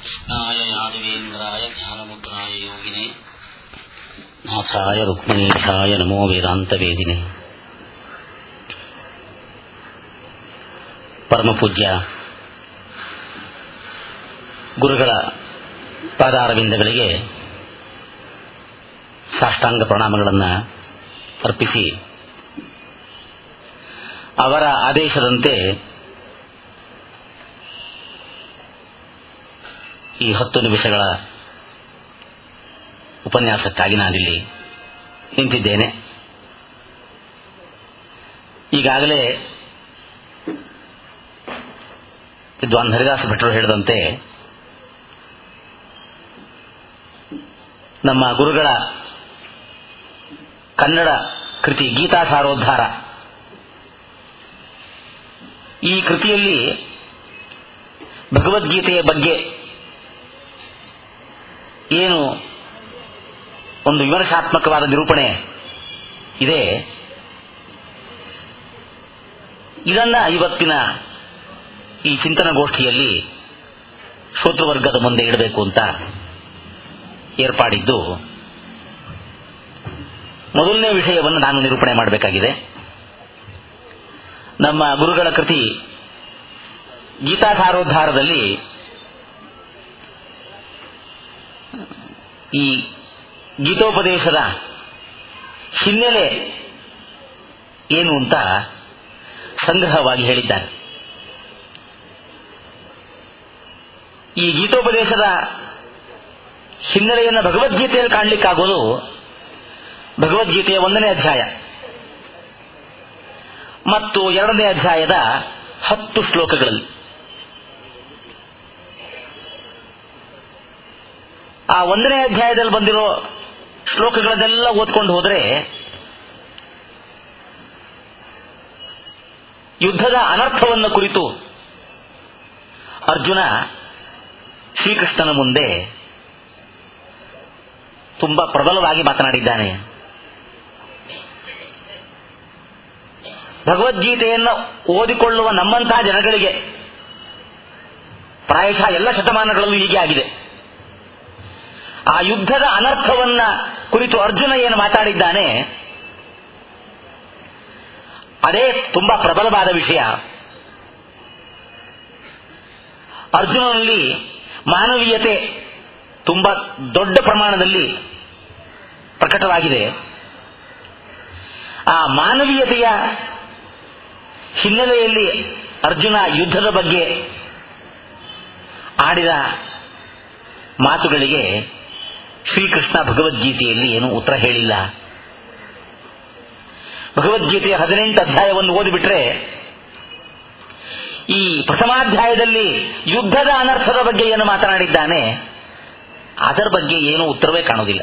कृष्णाय यादवेन्द्राय ज्ञानमुद्राय योगिने नाथाय रुक्मिणीशाय नमो ವೇದಾಂತವೇದಿನಿ ಪರಮಪೂಜ್ಯ ಗುರುಗಳ ಪಾದಾರವಿಂದಗಳಿಗೆ ಸಾಷ್ಟಾಂಗ ಪ್ರಣಾಮಗಳನ್ನು ಅರ್ಪಿಸಿ ಅವರ ಆದೇಶದಂತೆ ಈ ಹತ್ತು ನಿಮಿಷಗಳ ಉಪನ್ಯಾಸಕ್ಕಾಗಿ ನಾನಿಲ್ಲಿ ನಿಂತಿದ್ದೇನೆ ಈಗಾಗಲೇ ವಿದ್ವಾನ್ ಹರಿದಾಸ ಭಟ್ರು ಹೇಳಿದಂತೆ ನಮ್ಮ ಗುರುಗಳ ಕನ್ನಡ ಕೃತಿ ಗೀತಾ ಸಾರೋದ್ಧಾರ ಈ ಕೃತಿಯಲ್ಲಿ ಭಗವದ್ಗೀತೆಯ ಬಗ್ಗೆ ಏನು ಒಂದು ವಿಮರ್ಶಾತ್ಮಕವಾದ ನಿರೂಪಣೆ ಇದೆ ಇದನ್ನ ಇವತ್ತಿನ ಈ ಚಿಂತನಗೋಷ್ಠಿಯಲ್ಲಿ ಶ್ರೋತೃವರ್ಗದ ಮುಂದೆ ಇಡಬೇಕು ಅಂತ ಏರ್ಪಾಡಿದ್ದು ಮೊದಲನೇ ವಿಷಯವನ್ನು ನಾನು ನಿರೂಪಣೆ ಮಾಡಬೇಕಾಗಿದೆ ನಮ್ಮ ಗುರುಗಳ ಕೃತಿ ಗೀತಾ ಸಾರೋದ್ಧಾರದಲ್ಲಿ ಈ ಗೀತೋಪದೇಶದ ಹಿನ್ನೆಲೆ ಏನು ಅಂತ ಸಂಗ್ರಹವಾಗಿ ಹೇಳಿದ್ದಾರೆ ಈ ಗೀತೋಪದೇಶದ ಹಿನ್ನೆಲೆಯನ್ನು ಭಗವದ್ಗೀತೆಯಲ್ಲಿ ಕಾಣಲಿಕ್ಕಾಗೋದು ಭಗವದ್ಗೀತೆಯ ಒಂದನೇ ಅಧ್ಯಾಯ ಮತ್ತು ಎರಡನೇ ಅಧ್ಯಾಯದ ಹತ್ತು ಶ್ಲೋಕಗಳಲ್ಲಿ ಆ ಒಂದನೇ ಅಧ್ಯಾಯದಲ್ಲಿ ಬಂದಿರೋ ಶ್ಲೋಕಗಳನ್ನೆಲ್ಲ ಓದ್ಕೊಂಡು ಹೋದರೆ ಯುದ್ಧದ ಅನರ್ಥವನ್ನು ಕುರಿತು ಅರ್ಜುನ ಶ್ರೀಕೃಷ್ಣನ ಮುಂದೆ ತುಂಬಾ ಪ್ರಬಲವಾಗಿ ಮಾತನಾಡಿದ್ದಾನೆ ಭಗವದ್ಗೀತೆಯನ್ನು ಓದಿಕೊಳ್ಳುವ ನಮ್ಮಂತಹ ಜನಗಳಿಗೆ ಪ್ರಾಯಶಃ ಎಲ್ಲ ಶತಮಾನಗಳಲ್ಲೂ ಹೀಗೆ ಆಗಿದೆ ಆ ಯುದ್ಧದ ಅನರ್ಥವನ್ನ ಕುರಿತು ಅರ್ಜುನ ಏನು ಮಾತಾಡಿದ್ದಾನೆ ಅದೇ ತುಂಬಾ ಪ್ರಬಲವಾದ ವಿಷಯ ಅರ್ಜುನನಲ್ಲಿ ಮಾನವೀಯತೆ ತುಂಬಾ ದೊಡ್ಡ ಪ್ರಮಾಣದಲ್ಲಿ ಪ್ರಕಟವಾಗಿದೆ ಆ ಮಾನವೀಯತೆಯ ಹಿನ್ನೆಲೆಯಲ್ಲಿ ಅರ್ಜುನ ಯುದ್ಧದ ಬಗ್ಗೆ ಆಡಿದ ಮಾತುಗಳಿಗೆ ಶ್ರೀಕೃಷ್ಣ ಭಗವದ್ಗೀತೆಯಲ್ಲಿ ಏನು ಉತ್ತರ ಹೇಳಿಲ್ಲ ಭಗವದ್ಗೀತೆಯ ಹದಿನೆಂಟು ಅಧ್ಯಾಯವನ್ನು ಓದಿಬಿಟ್ರೆ ಈ ಪ್ರಥಮಾಧ್ಯಾಯದಲ್ಲಿ ಯುದ್ಧದ ಅನರ್ಥದ ಬಗ್ಗೆ ಏನು ಮಾತನಾಡಿದ್ದಾನೆ ಅದರ ಬಗ್ಗೆ ಏನೂ ಉತ್ತರವೇ ಕಾಣುವುದಿಲ್ಲ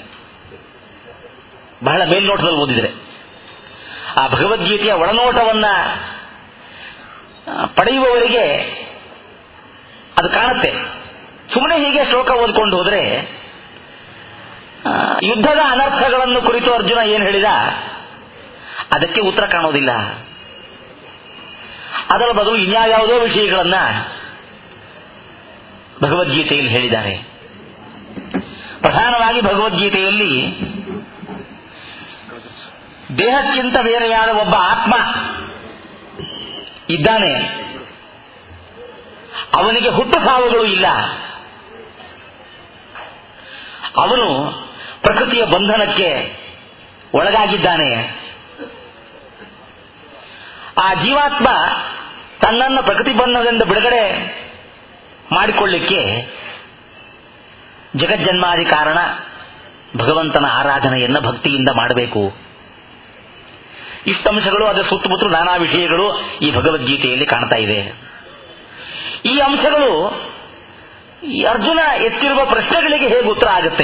ಬಹಳ ಮೇಲ್ನೋಟದಲ್ಲಿ ಓದಿದರೆ ಆ ಭಗವದ್ಗೀತೆಯ ಒಳನೋಟವನ್ನ ಪಡೆಯುವವರಿಗೆ ಅದು ಕಾಣುತ್ತೆ ಸುಮ್ಮನೆ ಹೀಗೆ ಶ್ಲೋಕ ಓದ್ಕೊಂಡು ಹೋದರೆ ಯುದ್ಧದ ಅನರ್ಥಗಳನ್ನು ಕುರಿತು ಅರ್ಜುನ ಏನು ಹೇಳಿದ ಅದಕ್ಕೆ ಉತ್ತರ ಕಾಣೋದಿಲ್ಲ ಅದರ ಬದಲು ಇನ್ಯಾವುದೋ ವಿಷಯಗಳನ್ನ ಭಗವದ್ಗೀತೆಯಲ್ಲಿ ಹೇಳಿದ್ದಾರೆ ಪ್ರಧಾನವಾಗಿ ಭಗವದ್ಗೀತೆಯಲ್ಲಿ ದೇಹಕ್ಕಿಂತ ಬೇರೆಯಾದ ಒಬ್ಬ ಆತ್ಮ ಇದ್ದಾನೆ ಅವನಿಗೆ ಹುಟ್ಟು ಸಾವುಗಳು ಇಲ್ಲ ಅವನು ಪ್ರಕೃತಿಯ ಬಂಧನಕ್ಕೆ ಒಳಗಾಗಿದ್ದಾನೆ ಆ ಜೀವಾತ್ಮ ತನ್ನನ್ನು ಪ್ರಕೃತಿ ಬಂಧನದಿಂದ ಬಿಡುಗಡೆ ಮಾಡಿಕೊಳ್ಳಿಕ್ಕೆ ಜಗಜ್ಜನ್ಮಾದಿ ಕಾರಣ ಭಗವಂತನ ಆರಾಧನೆಯನ್ನ ಭಕ್ತಿಯಿಂದ ಮಾಡಬೇಕು ಇಷ್ಟಂಶಗಳು ಅದರ ಸುತ್ತಮುತ್ತಲು ನಾನಾ ವಿಷಯಗಳು ಈ ಭಗವದ್ಗೀತೆಯಲ್ಲಿ ಕಾಣ್ತಾ ಇದೆ ಈ ಅಂಶಗಳು ಈ ಅರ್ಜುನ ಎತ್ತಿರುವ ಪ್ರಶ್ನೆಗಳಿಗೆ ಹೇಗೆ ಉತ್ತರ ಆಗುತ್ತೆ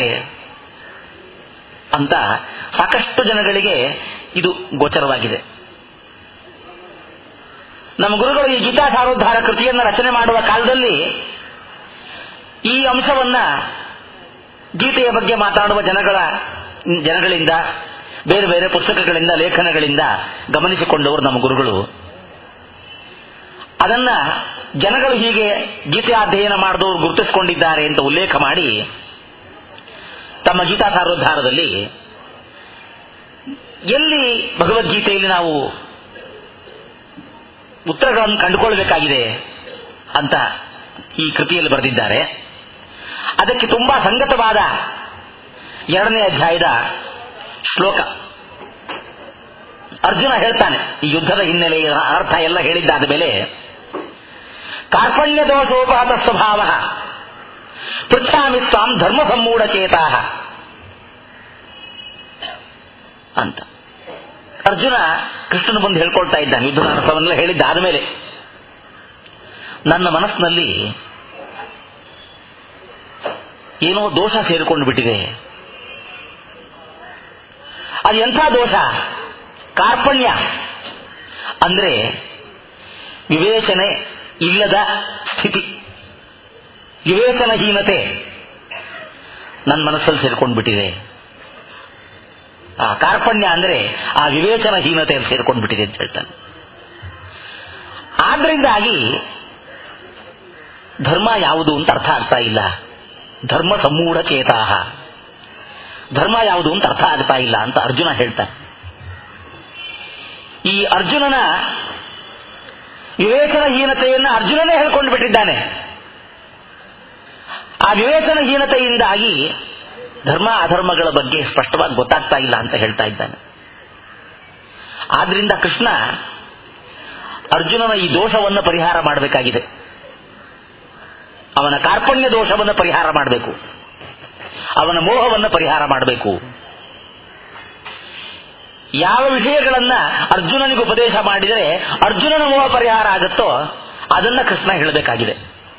ಅಂತ ಸಾಕಷ್ಟು ಜನಗಳಿಗೆ ಇದು ಗೋಚರವಾಗಿದೆ ನಮ್ಮ ಗುರುಗಳು ಈ ಗೀತಾ ಸಾರೋದ್ಧಾರ ಕೃತಿಯನ್ನು ರಚನೆ ಮಾಡುವ ಕಾಲದಲ್ಲಿ ಈ ಅಂಶವನ್ನ ಗೀತೆಯ ಬಗ್ಗೆ ಮಾತಾಡುವ ಜನಗಳ ಜನಗಳಿಂದ ಬೇರೆ ಬೇರೆ ಪುಸ್ತಕಗಳಿಂದ ಲೇಖನಗಳಿಂದ ಗಮನಿಸಿಕೊಂಡವರು ನಮ್ಮ ಗುರುಗಳು ಅದನ್ನ ಜನಗಳು ಹೀಗೆ ಗೀತೆ ಅಧ್ಯಯನ ಮಾಡಿದವರು ಗುರುತಿಸಿಕೊಂಡಿದ್ದಾರೆ ಅಂತ ಉಲ್ಲೇಖ ಮಾಡಿ ತಮ್ಮ ಗೀತಾ ಸಾರೋದ್ಧಾರದಲ್ಲಿ ಎಲ್ಲಿ ಭಗವದ್ಗೀತೆಯಲ್ಲಿ ನಾವು ಉತ್ತರಗಳನ್ನು ಕಂಡುಕೊಳ್ಬೇಕಾಗಿದೆ ಅಂತ ಈ ಕೃತಿಯಲ್ಲಿ ಬರೆದಿದ್ದಾರೆ ಅದಕ್ಕೆ ತುಂಬಾ ಸಂಗತವಾದ ಎರಡನೇ ಅಧ್ಯಾಯದ ಶ್ಲೋಕ ಅರ್ಜುನ ಹೇಳ್ತಾನೆ ಈ ಯುದ್ಧದ ಹಿನ್ನೆಲೆಯ ಅರ್ಥ ಎಲ್ಲ ಹೇಳಿದ್ದಾದ ಮೇಲೆ ಕಾರ್ಪಣ್ಯ ದೋಷೋಪಹತ ಸ್ವಭಾವ ಪೃಚ್ಛಾಮಿ ತ್ವಾಂ ಧರ್ಮ ಸಮ್ಮೂಢ ಚೇತಾ ಅಂತ ಅರ್ಜುನ ಕೃಷ್ಣನ ಬಂದು ಹೇಳ್ಕೊಳ್ತಾ ಇದ್ದಾನೆ ಯುದ್ಧದ ಅರ್ಥವನ್ನೆಲ್ಲ ಹೇಳಿದ್ದಾದ ಮೇಲೆ ನನ್ನ ಮನಸ್ಸಿನಲ್ಲಿ ಏನೋ ದೋಷ ಸೇರಿಕೊಂಡು ಬಿಟ್ಟಿದೆ ಅದು ಎಂಥ ದೋಷ ಕಾರ್ಪಣ್ಯ ಅಂದ್ರೆ ವಿವೇಚನೆ ಇಲ್ಲದ ಸ್ಥಿತಿ ವಿವೇಚನಹೀನತೆ ನನ್ನ ಮನಸ್ಸಲ್ಲಿ ಸೇರ್ಕೊಂಡು ಬಿಟ್ಟಿದೆ ಆ ಕಾರ್ಪಣ್ಯ ಅಂದ್ರೆ ಆ ವಿವೇಚನಹೀನತೆಯಲ್ಲಿ ಸೇರ್ಕೊಂಡು ಬಿಟ್ಟಿದೆ ಅಂತ ಹೇಳ್ತಾನೆ ಆದ್ರಿಂದಾಗಿ ಧರ್ಮ ಯಾವುದು ಅಂತ ಅರ್ಥ ಆಗ್ತಾ ಇಲ್ಲ ಧರ್ಮ ಸಮೂಢ ಚೇತಾಹ ಧರ್ಮ ಯಾವುದು ಅಂತ ಅರ್ಥ ಆಗ್ತಾ ಇಲ್ಲ ಅಂತ ಅರ್ಜುನ ಹೇಳ್ತಾನೆ ಈ ಅರ್ಜುನನ ವಿವೇಚನಹೀನತೆಯನ್ನು ಅರ್ಜುನನೇ ಹೇಳ್ಕೊಂಡು ಬಿಟ್ಟಿದ್ದಾನೆ ಆ ವಿವೇಚನಹೀನತೆಯಿಂದಾಗಿ ಧರ್ಮ ಅಧರ್ಮಗಳ ಬಗ್ಗೆ ಸ್ಪಷ್ಟವಾಗಿ ಗೊತ್ತಾಗ್ತಾ ಇಲ್ಲ ಅಂತ ಹೇಳ್ತಾ ಇದ್ದಾನೆ ಆದ್ರಿಂದ ಕೃಷ್ಣ ಅರ್ಜುನನ ಈ ದೋಷವನ್ನು ಪರಿಹಾರ ಮಾಡಬೇಕಾಗಿದೆ ಅವನ ಕಾರ್ಪಣ್ಯ ದೋಷವನ್ನು ಪರಿಹಾರ ಮಾಡಬೇಕು ಅವನ ಮೋಹವನ್ನು ಪರಿಹಾರ ಮಾಡಬೇಕು ಯಾವ ವಿಷಯಗಳನ್ನ ಅರ್ಜುನನಿಗೆ ಉಪದೇಶ ಮಾಡಿದರೆ ಅರ್ಜುನನ ಮೋಹ ಪರಿಹಾರ ಆಗುತ್ತೋ ಅದನ್ನ ಕೃಷ್ಣ ಹೇಳಬೇಕಾಗಿದೆ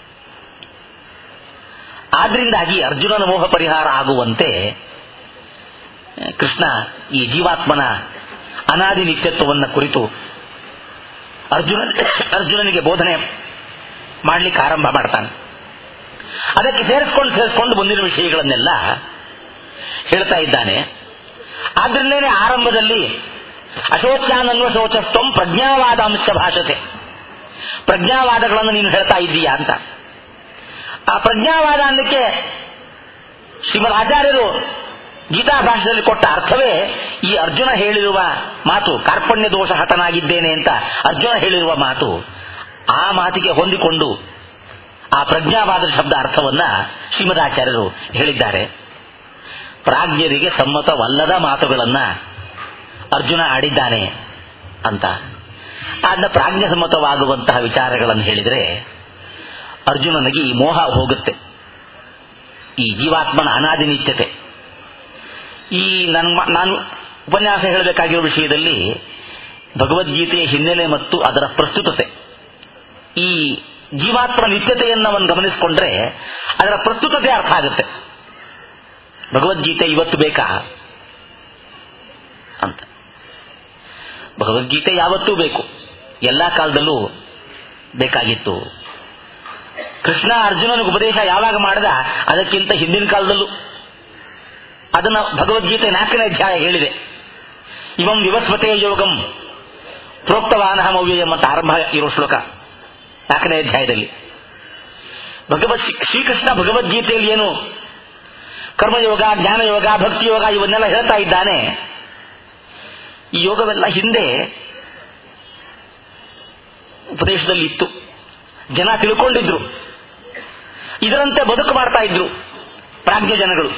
ಆದ್ರಿಂದಾಗಿ ಅರ್ಜುನನ ಮೋಹ ಪರಿಹಾರ ಆಗುವಂತೆ ಕೃಷ್ಣ ಈ ಜೀವಾತ್ಮನ ಅನಾದಿ ನಿತ್ಯತ್ವವನ್ನು ಕುರಿತು ಅರ್ಜುನ ಅರ್ಜುನನಿಗೆ ಬೋಧನೆ ಮಾಡಲಿಕ್ಕೆ ಆರಂಭ ಮಾಡ್ತಾನೆ ಅದಕ್ಕೆ ಸೇರಿಸ್ಕೊಂಡು ಸೇರಿಸ್ಕೊಂಡು ಮುಂದಿನ ವಿಷಯಗಳನ್ನೆಲ್ಲ ಹೇಳ್ತಾ ಇದ್ದಾನೆ ಆದ್ರಿಂದಲೇ ಆರಂಭದಲ್ಲಿ ಅಶೋಚ್ಯಾನನ್ವ ಶೋಚಸ್ತಂ ಪ್ರಜ್ಞಾವಾದ ಅಂಶ ಭಾಷತೆ ಪ್ರಜ್ಞಾವಾದಗಳನ್ನು ನೀನು ಹೇಳ್ತಾ ಇದ್ದೀಯಾ ಅಂತ ಆ ಪ್ರಜ್ಞಾವಾದ ಅನ್ನಕ್ಕೆ ಶ್ರೀಮದ್ ಆಚಾರ್ಯರು ಗೀತಾ ಭಾಷೆಯಲ್ಲಿ ಕೊಟ್ಟ ಅರ್ಥವೇ ಈ ಅರ್ಜುನ ಹೇಳಿರುವ ಮಾತು ಕಾರ್ಪಣ್ಯ ದೋಷ ಹತನಾಗಿದ್ದೇನೆ ಅಂತ ಅರ್ಜುನ ಹೇಳಿರುವ ಮಾತು ಆ ಮಾತಿಗೆ ಹೊಂದಿಕೊಂಡು ಆ ಪ್ರಜ್ಞಾವಾದ ಶಬ್ದ ಅರ್ಥವನ್ನ ಶ್ರೀಮದಾಚಾರ್ಯರು ಹೇಳಿದ್ದಾರೆ ಪ್ರಾಜ್ಞರಿಗೆ ಸಮ್ಮತವಲ್ಲದ ಮಾತುಗಳನ್ನ ಅರ್ಜುನ ಆಡಿದ್ದಾನೆ ಅಂತ ಅದನ್ನ ಪ್ರಾಜ್ಞ ಸಮ್ಮತವಾಗುವಂತಹ ವಿಚಾರಗಳನ್ನು ಹೇಳಿದರೆ ಅರ್ಜುನನಿಗೆ ಈ ಮೋಹ ಹೋಗುತ್ತೆ ಈ ಜೀವಾತ್ಮನ ಅನಾದಿ ನಿತ್ಯತೆ ಈ ನನ್ನ ನಾನು ಉಪನ್ಯಾಸ ಹೇಳಬೇಕಾಗಿರೋ ವಿಷಯದಲ್ಲಿ ಭಗವದ್ಗೀತೆಯ ಹಿನ್ನೆಲೆ ಮತ್ತು ಅದರ ಪ್ರಸ್ತುತತೆ ಈ ಜೀವಾತ್ಮನ ನಿತ್ಯತೆಯನ್ನು ಅವನು ಗಮನಿಸಿಕೊಂಡ್ರೆ ಅದರ ಪ್ರಸ್ತುತತೆ ಅರ್ಥ ಆಗುತ್ತೆ ಭಗವದ್ಗೀತೆ ಇವತ್ತು ಬೇಕಾ ಅಂತ ಭಗವದ್ಗೀತೆ ಯಾವತ್ತೂ ಬೇಕು ಎಲ್ಲಾ ಕಾಲದಲ್ಲೂ ಬೇಕಾಗಿತ್ತು ಕೃಷ್ಣ ಅರ್ಜುನನಿಗೆ ಉಪದೇಶ ಯಾವಾಗ ಮಾಡದ ಅದಕ್ಕಿಂತ ಹಿಂದಿನ ಕಾಲದಲ್ಲೂ ಅದನ್ನ ಭಗವದ್ಗೀತೆ ನಾಲ್ಕನೇ ಅಧ್ಯಾಯ ಹೇಳಿದೆ ಇವಂ ವಿವಸ್ವತೆ ಯೋಗಂ ಪ್ರೋಕ್ತವಾನಹಂ ಅವ್ಯಯಂ ಅಂತ ಆರಂಭ ಇರೋ ಶ್ಲೋಕ ನಾಲ್ಕನೇ ಅಧ್ಯಾಯದಲ್ಲಿ ಭಗವತ್ ಶ್ರೀಕೃಷ್ಣ ಭಗವದ್ಗೀತೆಯಲ್ಲಿ ಏನು ಕರ್ಮಯೋಗ ಜ್ಞಾನಯೋಗ ಭಕ್ತಿ ಯೋಗ ಇವನ್ನೆಲ್ಲ ಹೇಳ್ತಾ ಇದ್ದಾನೆ ಈ ಯೋಗವೆಲ್ಲ ಹಿಂದೆ ಉಪದೇಶದಲ್ಲಿ ಇತ್ತು ಜನ ತಿಳ್ಕೊಂಡಿದ್ರು ಇದರಂತೆ ಬದುಕು ಮಾಡ್ತಾ ಇದ್ರು ಪ್ರಾಜ್ಞ ಜನಗಳು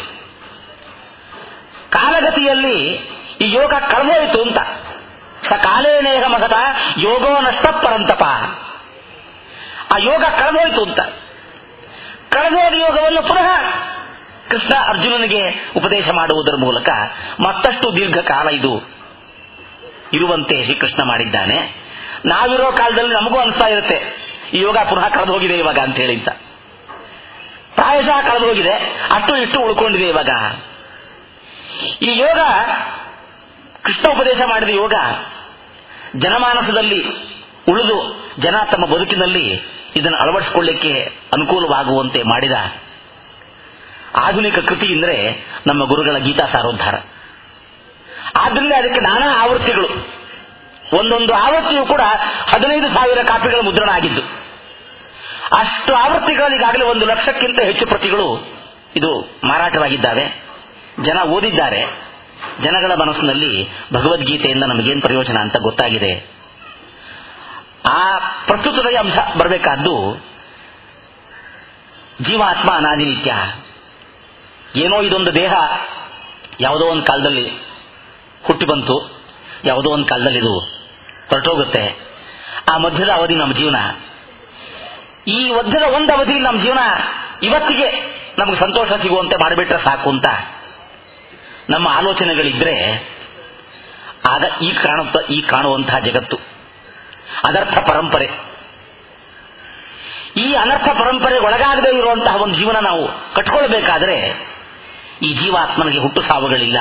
ಕಾಲಗತಿಯಲ್ಲಿ ಈ ಯೋಗ ಕಳೆದೋಯ್ತು ಅಂತ ಸ ಕಾಲೇನೇಹ ಮಗದ ಯೋಗೋ ನಷ್ಟ ಪರಂತಪ ಆ ಯೋಗ ಕಳೆದೋಯ್ತು ಅಂತ ಕಳೆದೋದ ಯೋಗವನ್ನು ಪುನಃ ಕೃಷ್ಣ ಅರ್ಜುನನಿಗೆ ಉಪದೇಶ ಮಾಡುವುದರ ಮೂಲಕ ಮತ್ತಷ್ಟು ದೀರ್ಘಕಾಲ ಇದು ಇರುವಂತೆ ಶ್ರೀಕೃಷ್ಣ ಮಾಡಿದ್ದಾನೆ ನಾವಿರೋ ಕಾಲದಲ್ಲಿ ನಮಗೂ ಅನಿಸ್ತಾ ಇರುತ್ತೆ ಈ ಯೋಗ ಪುನಃ ಕಳೆದು ಹೋಗಿದೆ ಇವಾಗ ಅಂತ ಹೇಳಿ ಅಂತ ಪ್ರಾಯಶಃ ಕಳೆದು ಹೋಗಿದೆ ಅಷ್ಟು ಇಷ್ಟು ಉಳ್ಕೊಂಡಿದೆ ಇವಾಗ ಈ ಯೋಗ ಕೃಷ್ಣ ಉಪದೇಶ ಮಾಡಿದ ಯೋಗ ಜನಮಾನಸದಲ್ಲಿ ಉಳಿದು ಜನ ತಮ್ಮ ಬದುಕಿನಲ್ಲಿ ಇದನ್ನು ಅಳವಡಿಸಿಕೊಳ್ಳಿಕ್ಕೆ ಅನುಕೂಲವಾಗುವಂತೆ ಮಾಡಿದ ಆಧುನಿಕ ಕೃತಿ ಅಂದರೆ ನಮ್ಮ ಗುರುಗಳ ಗೀತಾ ಸಾರೋದ್ಧಾರ ಆದ್ರಿಂದ ಅದಕ್ಕೆ ನಾನಾ ಆವೃತ್ತಿಗಳು ಒಂದೊಂದು ಆವೃತ್ತಿಯೂ ಕೂಡ ಹದಿನೈದು ಸಾವಿರ ಕಾಪಿಗಳ ಮುದ್ರಣ ಆಗಿದ್ದು ಅಷ್ಟು ಆವೃತ್ತಿಗಳಲ್ಲಿ ಈಗಾಗಲೇ ಒಂದು ಲಕ್ಷಕ್ಕಿಂತ ಹೆಚ್ಚು ಪ್ರತಿಗಳು ಇದು ಮಾರಾಟವಾಗಿದ್ದಾವೆ ಜನ ಓದಿದ್ದಾರೆ ಜನಗಳ ಮನಸ್ಸಿನಲ್ಲಿ ಭಗವದ್ಗೀತೆಯಿಂದ ನಮಗೇನು ಪ್ರಯೋಜನ ಅಂತ ಗೊತ್ತಾಗಿದೆ ಆ ಪ್ರಸ್ತುತದ ಅಂಶ ಬರಬೇಕಾದ್ದು ಜೀವಾತ್ಮ ಅನಾದಿ ನಿತ್ಯ ಏನೋ ಇದೊಂದು ದೇಹ ಯಾವುದೋ ಒಂದು ಕಾಲದಲ್ಲಿ ಹುಟ್ಟಿ ಬಂತು ಯಾವುದೋ ಒಂದು ಕಾಲದಲ್ಲಿ ಇದು ಹೊರಟೋಗುತ್ತೆ ಆ ಮಧ್ಯದ ಅವಧಿ ನಮ್ಮ ಜೀವನ ಈ ಮಧ್ಯದ ಒಂದು ಅವಧಿ ನಮ್ಮ ಜೀವನ ಇವತ್ತಿಗೆ ನಮಗೆ ಸಂತೋಷ ಸಿಗುವಂತೆ ಮಾಡಿಬಿಟ್ರೆ ಸಾಕು ಅಂತ ನಮ್ಮ ಆಲೋಚನೆಗಳಿದ್ರೆ ಆಗ ಈ ಕಾಣುತ್ತ ಈ ಕಾಣುವಂತಹ ಜಗತ್ತು ಅದರ್ಥ ಪರಂಪರೆ ಈ ಅನರ್ಥ ಪರಂಪರೆ ಒಳಗಾಗದೇ ಇರುವಂತಹ ಒಂದು ಜೀವನ ನಾವು ಕಟ್ಕೊಳ್ಬೇಕಾದ್ರೆ ಈ ಜೀವಾತ್ಮನಿಗೆ ಹುಟ್ಟು ಸಾವುಗಳಿಲ್ಲ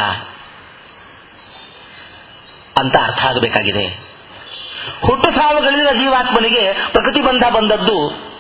ಅಂತ ಅರ್ಥ ಆಗಬೇಕಾಗಿದೆ ಹುಟ್ಟು ಸಾವುಗಳಿಲ್ಲ ಜೀವಾತ್ಮನಿಗೆ ಪ್ರಕೃತಿ ಬಂಧ ಬಂದದ್ದು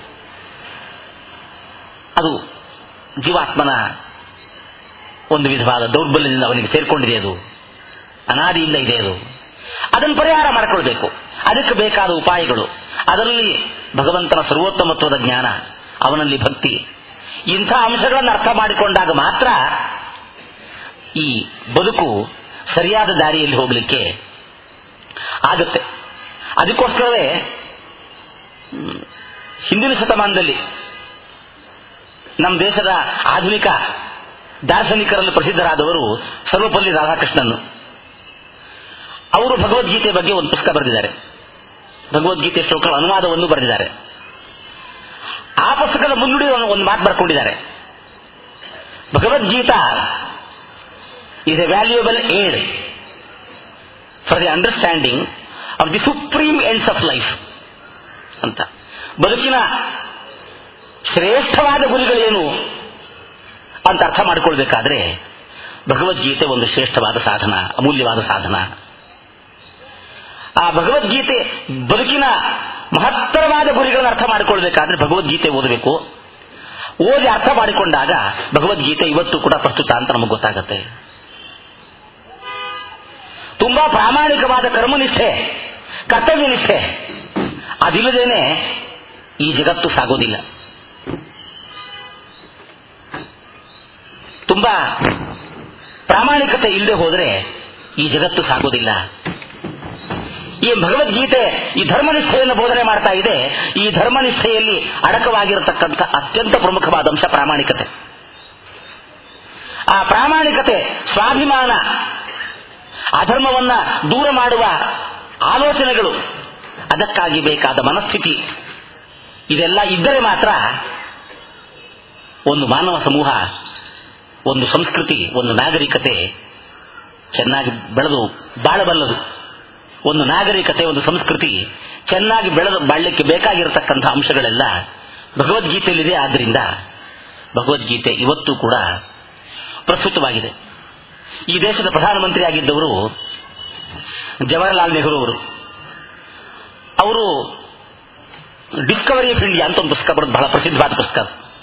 ಅದು ಜೀವಾತ್ಮನ ಒಂದು ವಿಧವಾದ ದೌರ್ಬಲ್ಯದಿಂದ ಅವನಿಗೆ ಸೇರ್ಕೊಂಡಿದೆ ಅದು ಅನಾದಿಯಿಂದ ಇದೆ ಅದು ಅದನ್ನು ಪರಿಹಾರ ಮಾಡಿಕೊಳ್ಬೇಕು ಅದಕ್ಕೆ ಬೇಕಾದ ಉಪಾಯಗಳು ಅದರಲ್ಲಿ ಭಗವಂತನ ಸರ್ವೋತ್ತಮತ್ವದ ಜ್ಞಾನ ಅವನಲ್ಲಿ ಭಕ್ತಿ ಇಂಥ ಅಂಶಗಳನ್ನು ಅರ್ಥ ಮಾಡಿಕೊಂಡಾಗ ಮಾತ್ರ ಈ ಬದುಕು ಸರಿಯಾದ ದಾರಿಯಲ್ಲಿ ಹೋಗಲಿಕ್ಕೆ ಆಗುತ್ತೆ ಅದಕ್ಕೋಸ್ಕರವೇ ಹ್ಮ್, ಹಿಂದಿನ ಶತಮಾನದಲ್ಲಿ ನಮ್ಮ ದೇಶದ ಆಧುನಿಕ ದಾರ್ಶನಿಕರಲ್ಲಿ ಪ್ರಸಿದ್ಧರಾದವರು ಸರ್ವಪಲ್ಲಿ ರಾಧಾಕೃಷ್ಣನ್ ಅವರು ಭಗವದ್ಗೀತೆ ಬಗ್ಗೆ ಒಂದು ಪುಸ್ತಕ ಬರೆದಿದ್ದಾರೆ ಭಗವದ್ಗೀತೆ ಶ್ಲೋಕಗಳ ಅನುವಾದವನ್ನು ಬರೆದಿದ್ದಾರೆ ಆ ಪುಸ್ತಕದ ಮುನ್ನುಡಿ ಒಂದು- ಒಂದು ಮಾತು ಬರ್ಕೊಂಡಿದ್ದಾರೆ Bhagavad Gita is a valuable aid for the understanding of the supreme ends of life ಅಂತ ಬದುಕಿನ ಶ್ರೇಷ್ಠವಾದ ಗುರಿಗಳೇನು ಅಂತ ಅರ್ಥ ಮಾಡಿಕೊಳ್ಬೇಕಾದ್ರೆ ಭಗವದ್ಗೀತೆ ಒಂದು ಶ್ರೇಷ್ಠವಾದ ಸಾಧನ ಅಮೂಲ್ಯವಾದ ಸಾಧನ ಆ ಭಗವದ್ಗೀತೆ ಬದುಕಿನ ಮಹತ್ತರವಾದ ಗುರಿಗಳನ್ನು ಅರ್ಥ ಮಾಡಿಕೊಳ್ಬೇಕಾದ್ರೆ ಭಗವದ್ಗೀತೆ ಓದಬೇಕು ಓದಿ ಅರ್ಥ ಮಾಡಿಕೊಂಡಾಗ ಭಗವದ್ಗೀತೆ ಇವತ್ತು ಕೂಡ ಪ್ರಸ್ತುತ ಅಂತ ನಮಗೆ ಗೊತ್ತಾಗುತ್ತೆ ತುಂಬಾ ಪ್ರಾಮಾಣಿಕವಾದ ಕರ್ಮನಿಷ್ಠೆ ಕರ್ತವ್ಯನಿಷ್ಠೆ ಅದಿಲ್ಲದೇನೆ ಈ ಜಗತ್ತು ಸಾಗೋದಿಲ್ಲ ತುಂಬಾ ಪ್ರಾಮಾಣಿಕತೆ ಇಲ್ಲದೆ ಹೋದರೆ ಈ ಜಗತ್ತು ಸಾಗೋದಿಲ್ಲ ಈ ಭಗವದ್ಗೀತೆ ಈ ಧರ್ಮನಿಷ್ಠೆಯನ್ನು ಬೋಧನೆ ಮಾಡ್ತಾ ಇದೆ ಈ ಧರ್ಮನಿಷ್ಠೆಯಲ್ಲಿ ಅಡಕವಾಗಿರತಕ್ಕಂಥ ಅತ್ಯಂತ ಪ್ರಮುಖವಾದ ಅಂಶ ಪ್ರಾಮಾಣಿಕತೆ ಆ ಪ್ರಾಮಾಣಿಕತೆ ಸ್ವಾಭಿಮಾನ ಅಧರ್ಮವನ್ನ ದೂರ ಮಾಡುವ ಆಲೋಚನೆಗಳು ಅದಕ್ಕಾಗಿ ಬೇಕಾದ ಮನಸ್ಥಿತಿ ಇದೆಲ್ಲ ಇದ್ದರೆ ಮಾತ್ರ ಒಂದು ಮಾನವ ಸಮೂಹ ಒಂದು ಸಂಸ್ಕೃತಿ ಒಂದು ನಾಗರಿಕತೆ ಚೆನ್ನಾಗಿ ಬೆಳೆದು ಬಾಳಬಲ್ಲದು ಒಂದು ನಾಗರಿಕತೆ ಒಂದು ಸಂಸ್ಕೃತಿ ಚೆನ್ನಾಗಿ ಬೆಳೆದು ಬಾಳಲಿಕ್ಕೆ ಬೇಕಾಗಿರತಕ್ಕಂಥ ಅಂಶಗಳೆಲ್ಲ ಭಗವದ್ಗೀತೆಯಲ್ಲಿದೆ ಆದ್ದರಿಂದ ಭಗವದ್ಗೀತೆ ಇವತ್ತು ಕೂಡ ಪ್ರಸ್ತುತವಾಗಿದೆ ಈ ದೇಶದ ಪ್ರಧಾನಮಂತ್ರಿ ಆಗಿದ್ದವರು ಜವಾಹರ್ಲಾಲ್ ನೆಹರು ಅವರು ಅವರು ಡಿಸ್ಕವರಿ ಆಫ್ ಇಂಡಿಯಾ ಅಂತ ಒಂದು ಪುಸ್ತಕ ಬರೋದು ಬಹಳ ಪ್ರಸಿದ್ಧವಾದ ಪುಸ್ತಕ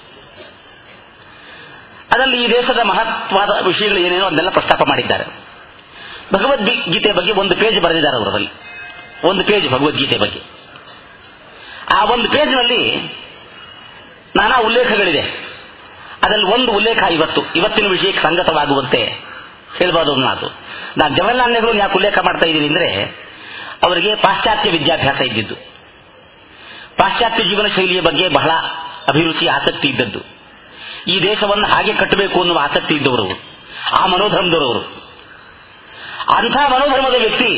ಅದರಲ್ಲಿ ಈ ದೇಶದ ಮಹತ್ವದ ವಿಷಯಗಳು ಏನೇನೋ ಅದನ್ನೆಲ್ಲ ಪ್ರಸ್ತಾಪ ಮಾಡಿದ್ದಾರೆ ಭಗವದ್ಗೀತೆ ಬಗ್ಗೆ ಒಂದು ಪೇಜ್ ಬರೆದಿದ್ದಾರೆ ಅವರಲ್ಲಿ ಒಂದು ಪೇಜ್ ಭಗವದ್ಗೀತೆ ಬಗ್ಗೆ ಆ ಒಂದು ಪೇಜ್ನಲ್ಲಿ ನಾನಾ ಉಲ್ಲೇಖಗಳಿದೆ ಅದರಲ್ಲಿ ಒಂದು ಉಲ್ಲೇಖ ಇವತ್ತು ಇವತ್ತಿನ ವಿಷಯಕ್ಕೆ ಸಂಗತವಾಗುವಂತೆ ಹೇಳ್ಬೋದು ಒಂದು ಮಾತು ನಾನು ಜವಾಹರ್ಲಾಲ್ ನೆಹರು ಯಾಕೆ ಉಲ್ಲೇಖ ಮಾಡ್ತಾ ಇದ್ದೀನಿ ಅಂದ್ರೆ ಅವರಿಗೆ ಪಾಶ್ಚಾತ್ಯ ವಿದ್ಯಾಭ್ಯಾಸ ಇದ್ದಿದ್ದು ಪಾಶ್ಚಾತ್ಯ ಜೀವನ ಶೈಲಿಯ ಬಗ್ಗೆ ಬಹಳ ಅಭಿರುಚಿ ಆಸಕ್ತಿ ಇದ್ದದ್ದು ಈ ದೇಶವನ್ನು ಹಾಗೆ ಕಟ್ಟಬೇಕು ಅನ್ನುವ ಆಸಕ್ತಿ ಇದ್ದವರು ಆ ಮನೋಧರ್ಮದವರು ಅಂಥ ಮನೋಧರ್ಮದ ವ್ಯಕ್ತಿ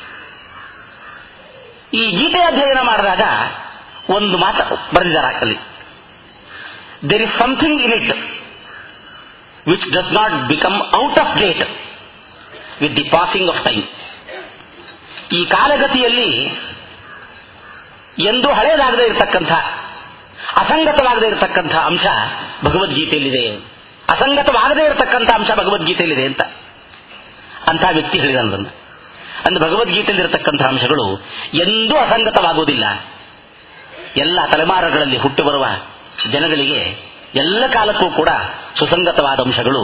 ಈ ಗೀತೆ ಅಧ್ಯಯನ ಮಾಡಿದಾಗ ಒಂದು ಮಾತು ಬರೆದಿದ್ದಾರೆ ಅಲ್ಲಿ there is something in it which does not become out of date with the passing of time ಈ ಕಾಲಗತಿಯಲ್ಲಿ ಎಂದೂ ಹಳೇದಾಗದೇ ಇರತಕ್ಕಂಥ ಅಸಂಗತವಾಗದೇ ಇರತಕ್ಕಂಥ ಅಂಶ ಭಗವದ್ಗೀತೆಯಲ್ಲಿದೆ ಅಸಂಗತವಾಗದೇ ಇರತಕ್ಕಂಥ ಅಂಶ ಭಗವದ್ಗೀತೆಯಲ್ಲಿದೆ ಅಂತ ಅಂಥ ವ್ಯಕ್ತಿ ಹೇಳಿದನ್ನು ಅಂದ್ರೆ ಭಗವದ್ಗೀತೆಯಲ್ಲಿರತಕ್ಕಂಥ ಅಂಶಗಳು ಎಂದೂ ಅಸಂಗತವಾಗುವುದಿಲ್ಲ ಎಲ್ಲ ತಲೆಮಾರುಗಳಲ್ಲಿ ಹುಟ್ಟು ಬರುವ ಜನಗಳಿಗೆ ಎಲ್ಲ ಕಾಲಕ್ಕೂ ಕೂಡ ಸುಸಂಗತವಾದ ಅಂಶಗಳು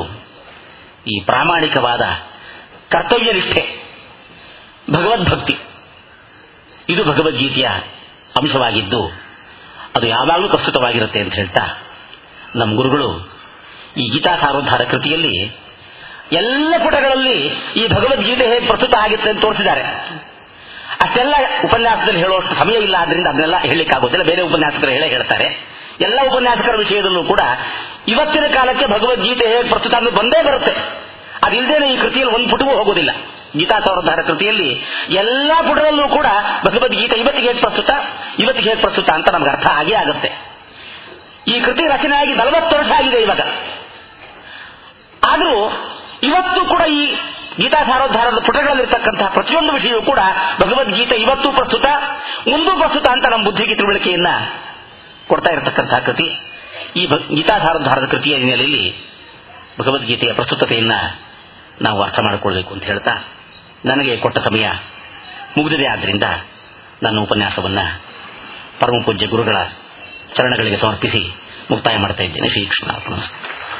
ಈ ಪ್ರಾಮಾಣಿಕವಾದ ಕರ್ತವ್ಯ ನಿಷ್ಠೆ ಭಗವದ್ಭಕ್ತಿ ಇದು ಭಗವದ್ಗೀತೆಯ ಅಂಶವಾಗಿದ್ದು ಅದು ಯಾವಾಗಲೂ ಪ್ರಸ್ತುತವಾಗಿರುತ್ತೆ ಅಂತ ಹೇಳ್ತಾ ನಮ್ಮ ಗುರುಗಳು ಈ ಗೀತಾ ಸಾರೋದ್ಧಾರ ಕೃತಿಯಲ್ಲಿ ಎಲ್ಲ ಪುಟಗಳಲ್ಲಿ ಈ ಭಗವದ್ಗೀತೆ ಹೇಗೆ ಪ್ರಸ್ತುತ ಆಗಿರುತ್ತೆ ಅಂತ ತೋರಿಸಿದ್ದಾರೆ ಅಷ್ಟೆಲ್ಲ ಉಪನ್ಯಾಸದಲ್ಲಿ ಹೇಳುವಷ್ಟು ಸಮಯ ಇಲ್ಲ ಆದ್ರಿಂದ ಅದನ್ನೆಲ್ಲ ಹೇಳಲಿಕ್ಕಾಗೋದಿಲ್ಲ ಬೇರೆ ಉಪನ್ಯಾಸಕರು ಹೇಳೇ ಹೇಳ್ತಾರೆ ಎಲ್ಲ ಉಪನ್ಯಾಸಕರ ವಿಷಯದಲ್ಲೂ ಕೂಡ ಇವತ್ತಿನ ಕಾಲಕ್ಕೆ ಭಗವದ್ಗೀತೆ ಹೇಗೆ ಪ್ರಸ್ತುತ ಅಂದ್ರೆ ಬಂದೇ ಬರುತ್ತೆ ಅದಿಲ್ಲದೇನೆ ಈ ಕೃತಿಯಲ್ಲಿ ಒಂದು ಪುಟವೂ ಹೋಗೋದಿಲ್ಲ ಗೀತಾ ಸೌರಧಾರ ಕೃತಿಯಲ್ಲಿ ಎಲ್ಲಾ ಪುಟದಲ್ಲೂ ಕೂಡ ಭಗವದ್ಗೀತೆ ಇವತ್ತಿಗೆ ಹೇಗೆ ಪ್ರಸ್ತುತ ಇವತ್ತಿಗೆ ಹೇಗೆ ಪ್ರಸ್ತುತ ಅಂತ ನಮ್ಗೆ ಅರ್ಥ ಆಗೇ ಆಗುತ್ತೆ ಈ ಕೃತಿ ರಚನೆಯಾಗಿ ನಲವತ್ತು ವರ್ಷ ಆಗಿದೆ ಇವಾಗ ಆದರೂ ಇವತ್ತು ಕೂಡ ಈ ಗೀತಾ ಸಾರೋದ್ಧಾರದ ಪುಟಗಳಲ್ಲಿರ್ತಕ್ಕಂತಹ ಪ್ರತಿಯೊಂದು ವಿಷಯವೂ ಕೂಡ ಭಗವದ್ಗೀತೆ ಇವತ್ತು ಪ್ರಸ್ತುತ ಮುಂದೂ ಪ್ರಸ್ತುತ ಅಂತ ನಮ್ಮ ಬುದ್ಧಿಗೆ ತಿಳುವಳಿಕೆಯನ್ನ ಕೊಡ್ತಾ ಇರತಕ್ಕಂತಹ ಕೃತಿ ಈ ಗೀತಾ ಸಾರೋದ್ಧಾರದ ಕೃತಿಯ ಹಿನ್ನೆಲೆಯಲ್ಲಿ ಭಗವದ್ಗೀತೆಯ ಪ್ರಸ್ತುತತೆಯನ್ನ ನಾವು ಅರ್ಥ ಮಾಡಿಕೊಳ್ಬೇಕು ಅಂತ ಹೇಳ್ತಾ ನನಗೆ ಕೊಟ್ಟ ಸಮಯ ಮುಗಿದಿದೆ ಆದ್ದರಿಂದ ನನ್ನ ಉಪನ್ಯಾಸವನ್ನ ಪರಮ ಪೂಜ್ಯ ಗುರುಗಳ ಚರಣಗಳಿಗೆ ಸಮರ್ಪಿಸಿ ಮುಕ್ತಾಯ ಮಾಡ್ತಾ ಇದ್ದೇನೆ ಶ್ರೀಕೃಷ್ಣ ನಮಸ್ತೆ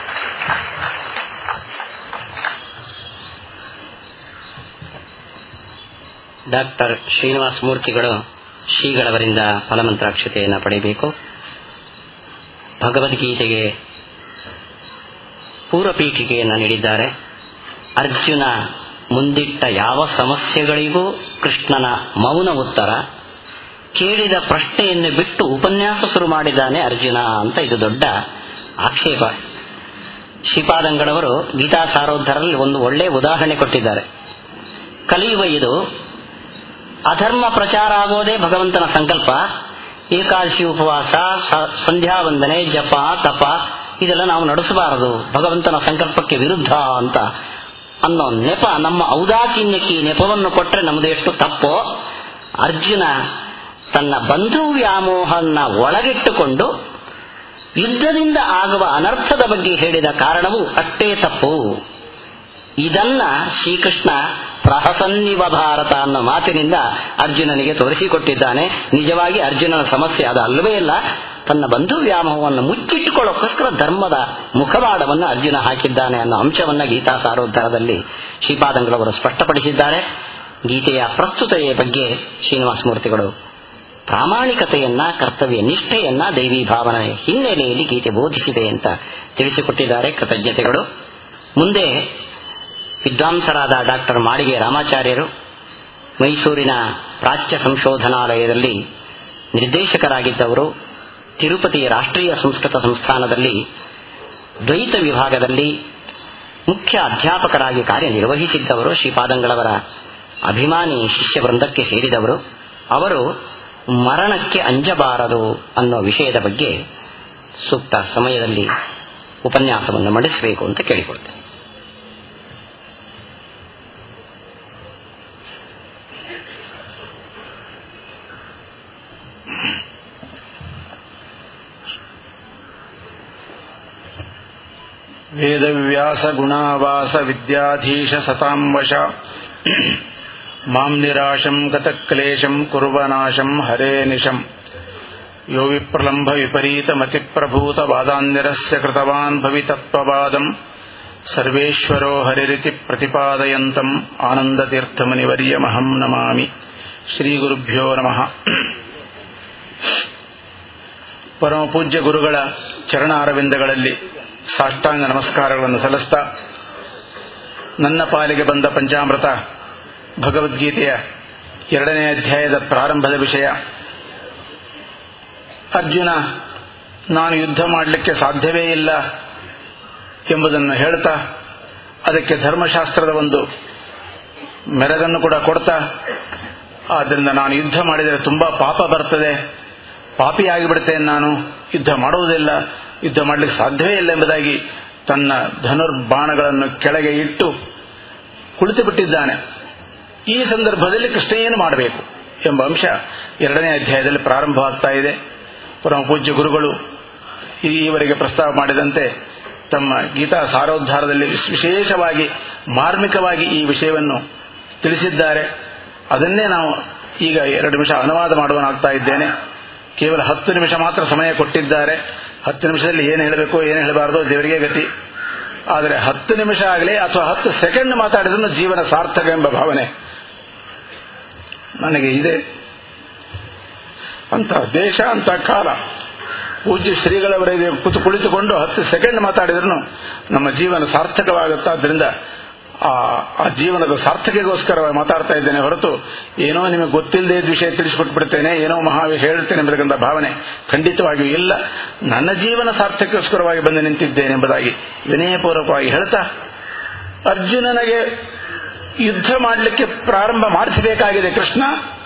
ಡಾಕ್ಟರ್ ಶ್ರೀನಿವಾಸ ಮೂರ್ತಿಗಳು ಶ್ರೀಗಳವರಿಂದ ಫಲಮಂತ್ರಾಕ್ಷತೆಯನ್ನು ಪಡೆಯಬೇಕು ಭಗವದ್ಗೀತೆಗೆ ಪೂರ್ವಪೀಠಿಕೆಯನ್ನು ನೀಡಿದ್ದಾರೆ ಅರ್ಜುನ ಮುಂದಿಟ್ಟ ಯಾವ ಸಮಸ್ಯೆಗಳಿಗೂ ಕೃಷ್ಣನ ಮೌನ ಉತ್ತರ ಕೇಳಿದ ಪ್ರಶ್ನೆಯನ್ನು ಬಿಟ್ಟು ಉಪನ್ಯಾಸ ಶುರು ಮಾಡಿದ್ದಾನೆ ಅರ್ಜುನ ಅಂತ ಇದು ದೊಡ್ಡ ಆಕ್ಷೇಪ ಶ್ರೀಪಾದಂಗಳವರು ಗೀತಾ ಸಾರೋದ್ಧರಲ್ಲಿ ಒಂದು ಒಳ್ಳೆಯ ಉದಾಹರಣೆ ಕೊಟ್ಟಿದ್ದಾರೆ ಕಲಿಯುವ ಇದು ಅಧರ್ಮ ಪ್ರಚಾರ ಆಗೋದೇ ಭಗವಂತನ ಸಂಕಲ್ಪ ಏಕಾದಶಿ ಉಪವಾಸ ಸಂಧ್ಯಾ ವಂದನೆ ಜಪ ತಪ ಇದೆಲ್ಲ ನಾವು ನಡೆಸಬಾರದು ಭಗವಂತನ ಸಂಕಲ್ಪಕ್ಕೆ ವಿರುದ್ಧ ಅಂತ ಅನ್ನೋ ನೆಪ ನಮ್ಮ ಔದಾಸೀನ್ಯಕ್ಕೆ ಈ ನೆಪವನ್ನು ಕೊಟ್ಟರೆ ನಮ್ಮದು ಎಷ್ಟು ತಪ್ಪೋ ಅರ್ಜುನ ತನ್ನ ಬಂಧು ವ್ಯಾಮೋಹನ್ನ ಒಳಗಿಟ್ಟುಕೊಂಡು ಯುದ್ಧದಿಂದ ಆಗುವ ಅನರ್ಥದ ಬಗ್ಗೆ ಹೇಳಿದ ಕಾರಣವು ಅಷ್ಟೇ ತಪ್ಪು ಇದನ್ನ ಶ್ರೀಕೃಷ್ಣ ಪ್ರಹಸನ್ನಿವ ಭಾರತ ಅನ್ನೋ ಮಾತಿನಿಂದ ಅರ್ಜುನನಿಗೆ ತೋರಿಸಿಕೊಟ್ಟಿದ್ದಾನೆ ನಿಜವಾಗಿ ಅರ್ಜುನನ ಸಮಸ್ಯೆ ಅದು ಅಲ್ಲವೇ ಇಲ್ಲ ತನ್ನ ಬಂಧು ವ್ಯಾಮೋಹವನ್ನು ಮುಚ್ಚಿಟ್ಟುಕೊಳ್ಳೋಕ್ಕೋಸ್ಕರ ಧರ್ಮದ ಮುಖವಾಡವನ್ನು ಅರ್ಜುನ ಹಾಕಿದ್ದಾನೆ ಅನ್ನೋ ಅಂಶವನ್ನ ಗೀತಾ ಸಾರೋದ್ಧಾರದಲ್ಲಿ ಶ್ರೀಪಾದಂಗಳವರು ಸ್ಪಷ್ಟಪಡಿಸಿದ್ದಾರೆ ಗೀತೆಯ ಪ್ರಸ್ತುತೆಯ ಬಗ್ಗೆ ಶ್ರೀನಿವಾಸ ಮೂರ್ತಿಗಳು ಪ್ರಾಮಾಣಿಕತೆಯನ್ನ ಕರ್ತವ್ಯ ನಿಷ್ಠೆಯನ್ನ ದೈವಿ ಭಾವನೆಯ ಹಿನ್ನೆಲೆಯಲ್ಲಿ ಗೀತೆ ಬೋಧಿಸಿದೆ ಅಂತ ತಿಳಿಸಿಕೊಟ್ಟಿದ್ದಾರೆ ಕೃತಜ್ಞತೆಗಳು ಮುಂದೆ ವಿದ್ವಾಂಸರಾದ ಡಾಕ್ಟರ್ ಮಾಳಿಗೆ ರಾಮಾಚಾರ್ಯರು ಮೈಸೂರಿನ ಪ್ರಾಚ್ಯ ಸಂಶೋಧನಾಲಯದಲ್ಲಿ ನಿರ್ದೇಶಕರಾಗಿದ್ದವರು ತಿರುಪತಿಯ ರಾಷ್ಟ್ರೀಯ ಸಂಸ್ಕೃತ ಸಂಸ್ಥಾನದಲ್ಲಿ ದ್ವೈತ ವಿಭಾಗದಲ್ಲಿ ಮುಖ್ಯ ಅಧ್ಯಾಪಕರಾಗಿ ಕಾರ್ಯನಿರ್ವಹಿಸಿದ್ದವರು ಶ್ರೀಪಾದಂಗಳವರ ಅಭಿಮಾನಿ ಶಿಷ್ಯ ವೃಂದಕ್ಕೆ ಸೇರಿದವರು ಅವರು ಮರಣಕ್ಕೆ ಅಂಜಬಾರದು ಅನ್ನೋ ವಿಷಯದ ಬಗ್ಗೆ ಸೂಕ್ತ ಸಮಯದಲ್ಲಿ ಉಪನ್ಯಾಸವನ್ನು ಮಂಡಿಸಬೇಕು ಅಂತ ಕೇಳಿಕೊಳ್ತೇನೆ ವೇದವ್ಯಾಸ ಗುಣಾವಾಸ ವಿದ್ಯಾಧೀಶ ಸತಾಂ ವಶ ಮಾಂ ನಿರಾಶಂ ಗತಕ್ಲೇಶಂ ಕುರ್ವನಾಶಂ ಹರೇ ನಿಶಂ ಯೋ ವಿಪ್ರಲಂಭ ವಿಪರೀತ ಮತಿಪ್ರಭೂತ ವಾದಾನ್ನಿರಸ್ಯ ಕೃತವಾನ್ ಭವಿತತ್ವವಾದಂ ಸರ್ವೇಶ್ವರೋ ಹರಿರಿತಿ ಪ್ರತಿಪಾದಯಂತಂ ಆನಂದತೀರ್ಥಮನಿವರ್ಯಮಹಂ ನಮಾಮಿ ಶ್ರೀಗುರುಭ್ಯೋ ನಮಃ ಪರಮ ಪೂಜ್ಯ ಗುರುಗಳ ಚರಣ ಅರವಿಂದಗಳಲ್ಲಿ ಸಾಷ್ಟಾಂಗ ನಮಸ್ಕಾರಗಳನ್ನು ಸಲ್ಲಿಸ್ತಾ ನನ್ನ ಪಾಲಿಗೆ ಬಂದ ಪಂಚಾಮೃತ ಭಗವದ್ಗೀತೆಯ ಎರಡನೇ ಅಧ್ಯಾಯದ ಪ್ರಾರಂಭದ ವಿಷಯ ಅರ್ಜುನ ನಾನು ಯುದ್ಧ ಮಾಡಲಿಕ್ಕೆ ಸಾಧ್ಯವೇ ಇಲ್ಲ ಎಂಬುದನ್ನು ಹೇಳ್ತಾ ಅದಕ್ಕೆ ಧರ್ಮಶಾಸ್ತ್ರದ ಒಂದು ಮೆರಗನ್ನು ಕೂಡ ಕೊಡ್ತಾ ಆದ್ದರಿಂದ ನಾನು ಯುದ್ಧ ಮಾಡಿದರೆ ತುಂಬಾ ಪಾಪ ಬರ್ತದೆ ಪಾಪಿಯಾಗಿ ಬಿಡ್ತೇನೆ ನಾನು ಯುದ್ಧ ಮಾಡುವುದಿಲ್ಲ ಯುದ್ಧ ಮಾಡಲಿಕ್ಕೆ ಸಾಧ್ಯವೇ ಇಲ್ಲ ಎಂಬುದಾಗಿ ತನ್ನ ಧನುರ್ಬಾಣಗಳನ್ನು ಕೆಳಗೆ ಇಟ್ಟು ಕುಳಿತು ಬಿಟ್ಟಿದ್ದಾನೆ ಈ ಸಂದರ್ಭದಲ್ಲಿ ಕೃಷ್ಣ ಏನು ಮಾಡಬೇಕು ಎಂಬ ಅಂಶ ಎರಡನೇ ಅಧ್ಯಾಯದಲ್ಲಿ ಪ್ರಾರಂಭವಾಗ್ತಾ ಇದೆ ಪರಮ ಪೂಜ್ಯ ಗುರುಗಳು ಈವರೆಗೆ ಪ್ರಸ್ತಾವ ಮಾಡಿದಂತೆ ತಮ್ಮ ಗೀತಾ ಸಾರೋದ್ಧಾರದಲ್ಲಿ ವಿಶೇಷವಾಗಿ ಮಾರ್ಮಿಕವಾಗಿ ಈ ವಿಷಯವನ್ನು ತಿಳಿಸಿದ್ದಾರೆ ಅದನ್ನೇ ನಾವು ಈಗ ಎರಡು ನಿಮಿಷ ಅನುವಾದ ಮಾಡುವನಾಗ್ತಾ ಇದ್ದೇನೆ ಕೇವಲ ಹತ್ತು ನಿಮಿಷ ಮಾತ್ರ ಸಮಯ ಕೊಟ್ಟಿದ್ದಾರೆ ಹತ್ತು ನಿಮಿಷದಲ್ಲಿ ಏನು ಹೇಳಬೇಕು ಏನು ಹೇಳಬಾರದು ದೇವರಿಗೆ ಗತಿ ಆದರೆ ಹತ್ತು ನಿಮಿಷ ಆಗಲಿ ಅಥವಾ ಹತ್ತು ಸೆಕೆಂಡ್ ಮಾತಾಡಿದ್ರು ಜೀವನ ಸಾರ್ಥಕ ಎಂಬ ಭಾವನೆ ನನಗೆ ಇದೆ ಅಂತ ದೇಶ ಅಂತ ಕಾಲ ಪೂಜ್ಯ ಶ್ರೀಗಳವರಿಗೆ ಕೂತು ಕುಳಿತುಕೊಂಡು ಹತ್ತು ಸೆಕೆಂಡ್ ಮಾತಾಡಿದ್ರು ನಮ್ಮ ಜೀವನ ಸಾರ್ಥಕವಾಗುತ್ತಾದ್ರಿಂದ ಆ ಆ ಜೀವನದ ಸಾರ್ಥಕೆಗೋಸ್ಕರ ಮಾತಾಡ್ತಾ ಇದ್ದೇನೆ ಹೊರತು ಏನೋ ನಿಮಗೆ ಗೊತ್ತಿಲ್ಲದೆ ಇದ್ದ ವಿಷಯ ತಿಳಿಸಿಕೊಟ್ಬಿಡ್ತೇನೆ ಏನೋ ಮಹಾವಿ ಹೇಳ್ತೇನೆ ಎಂಬತಕ್ಕಂಥ ಭಾವನೆ ಖಂಡಿತವಾಗಿಯೂ ಇಲ್ಲ ನನ್ನ ಜೀವನ ಸಾರ್ಥಕ್ಕೋಸ್ಕರವಾಗಿ ಬಂದು ನಿಂತಿದ್ದೇನೆ ಎಂಬುದಾಗಿ ವಿನಯಪೂರ್ವಕವಾಗಿ ಹೇಳ್ತಾ ಅರ್ಜುನನಿಗೆ ಯುದ್ಧ ಮಾಡಲಿಕ್ಕೆ ಪ್ರಾರಂಭ ಮಾಡಿಸಬೇಕಾಗಿದೆ ಕೃಷ್ಣ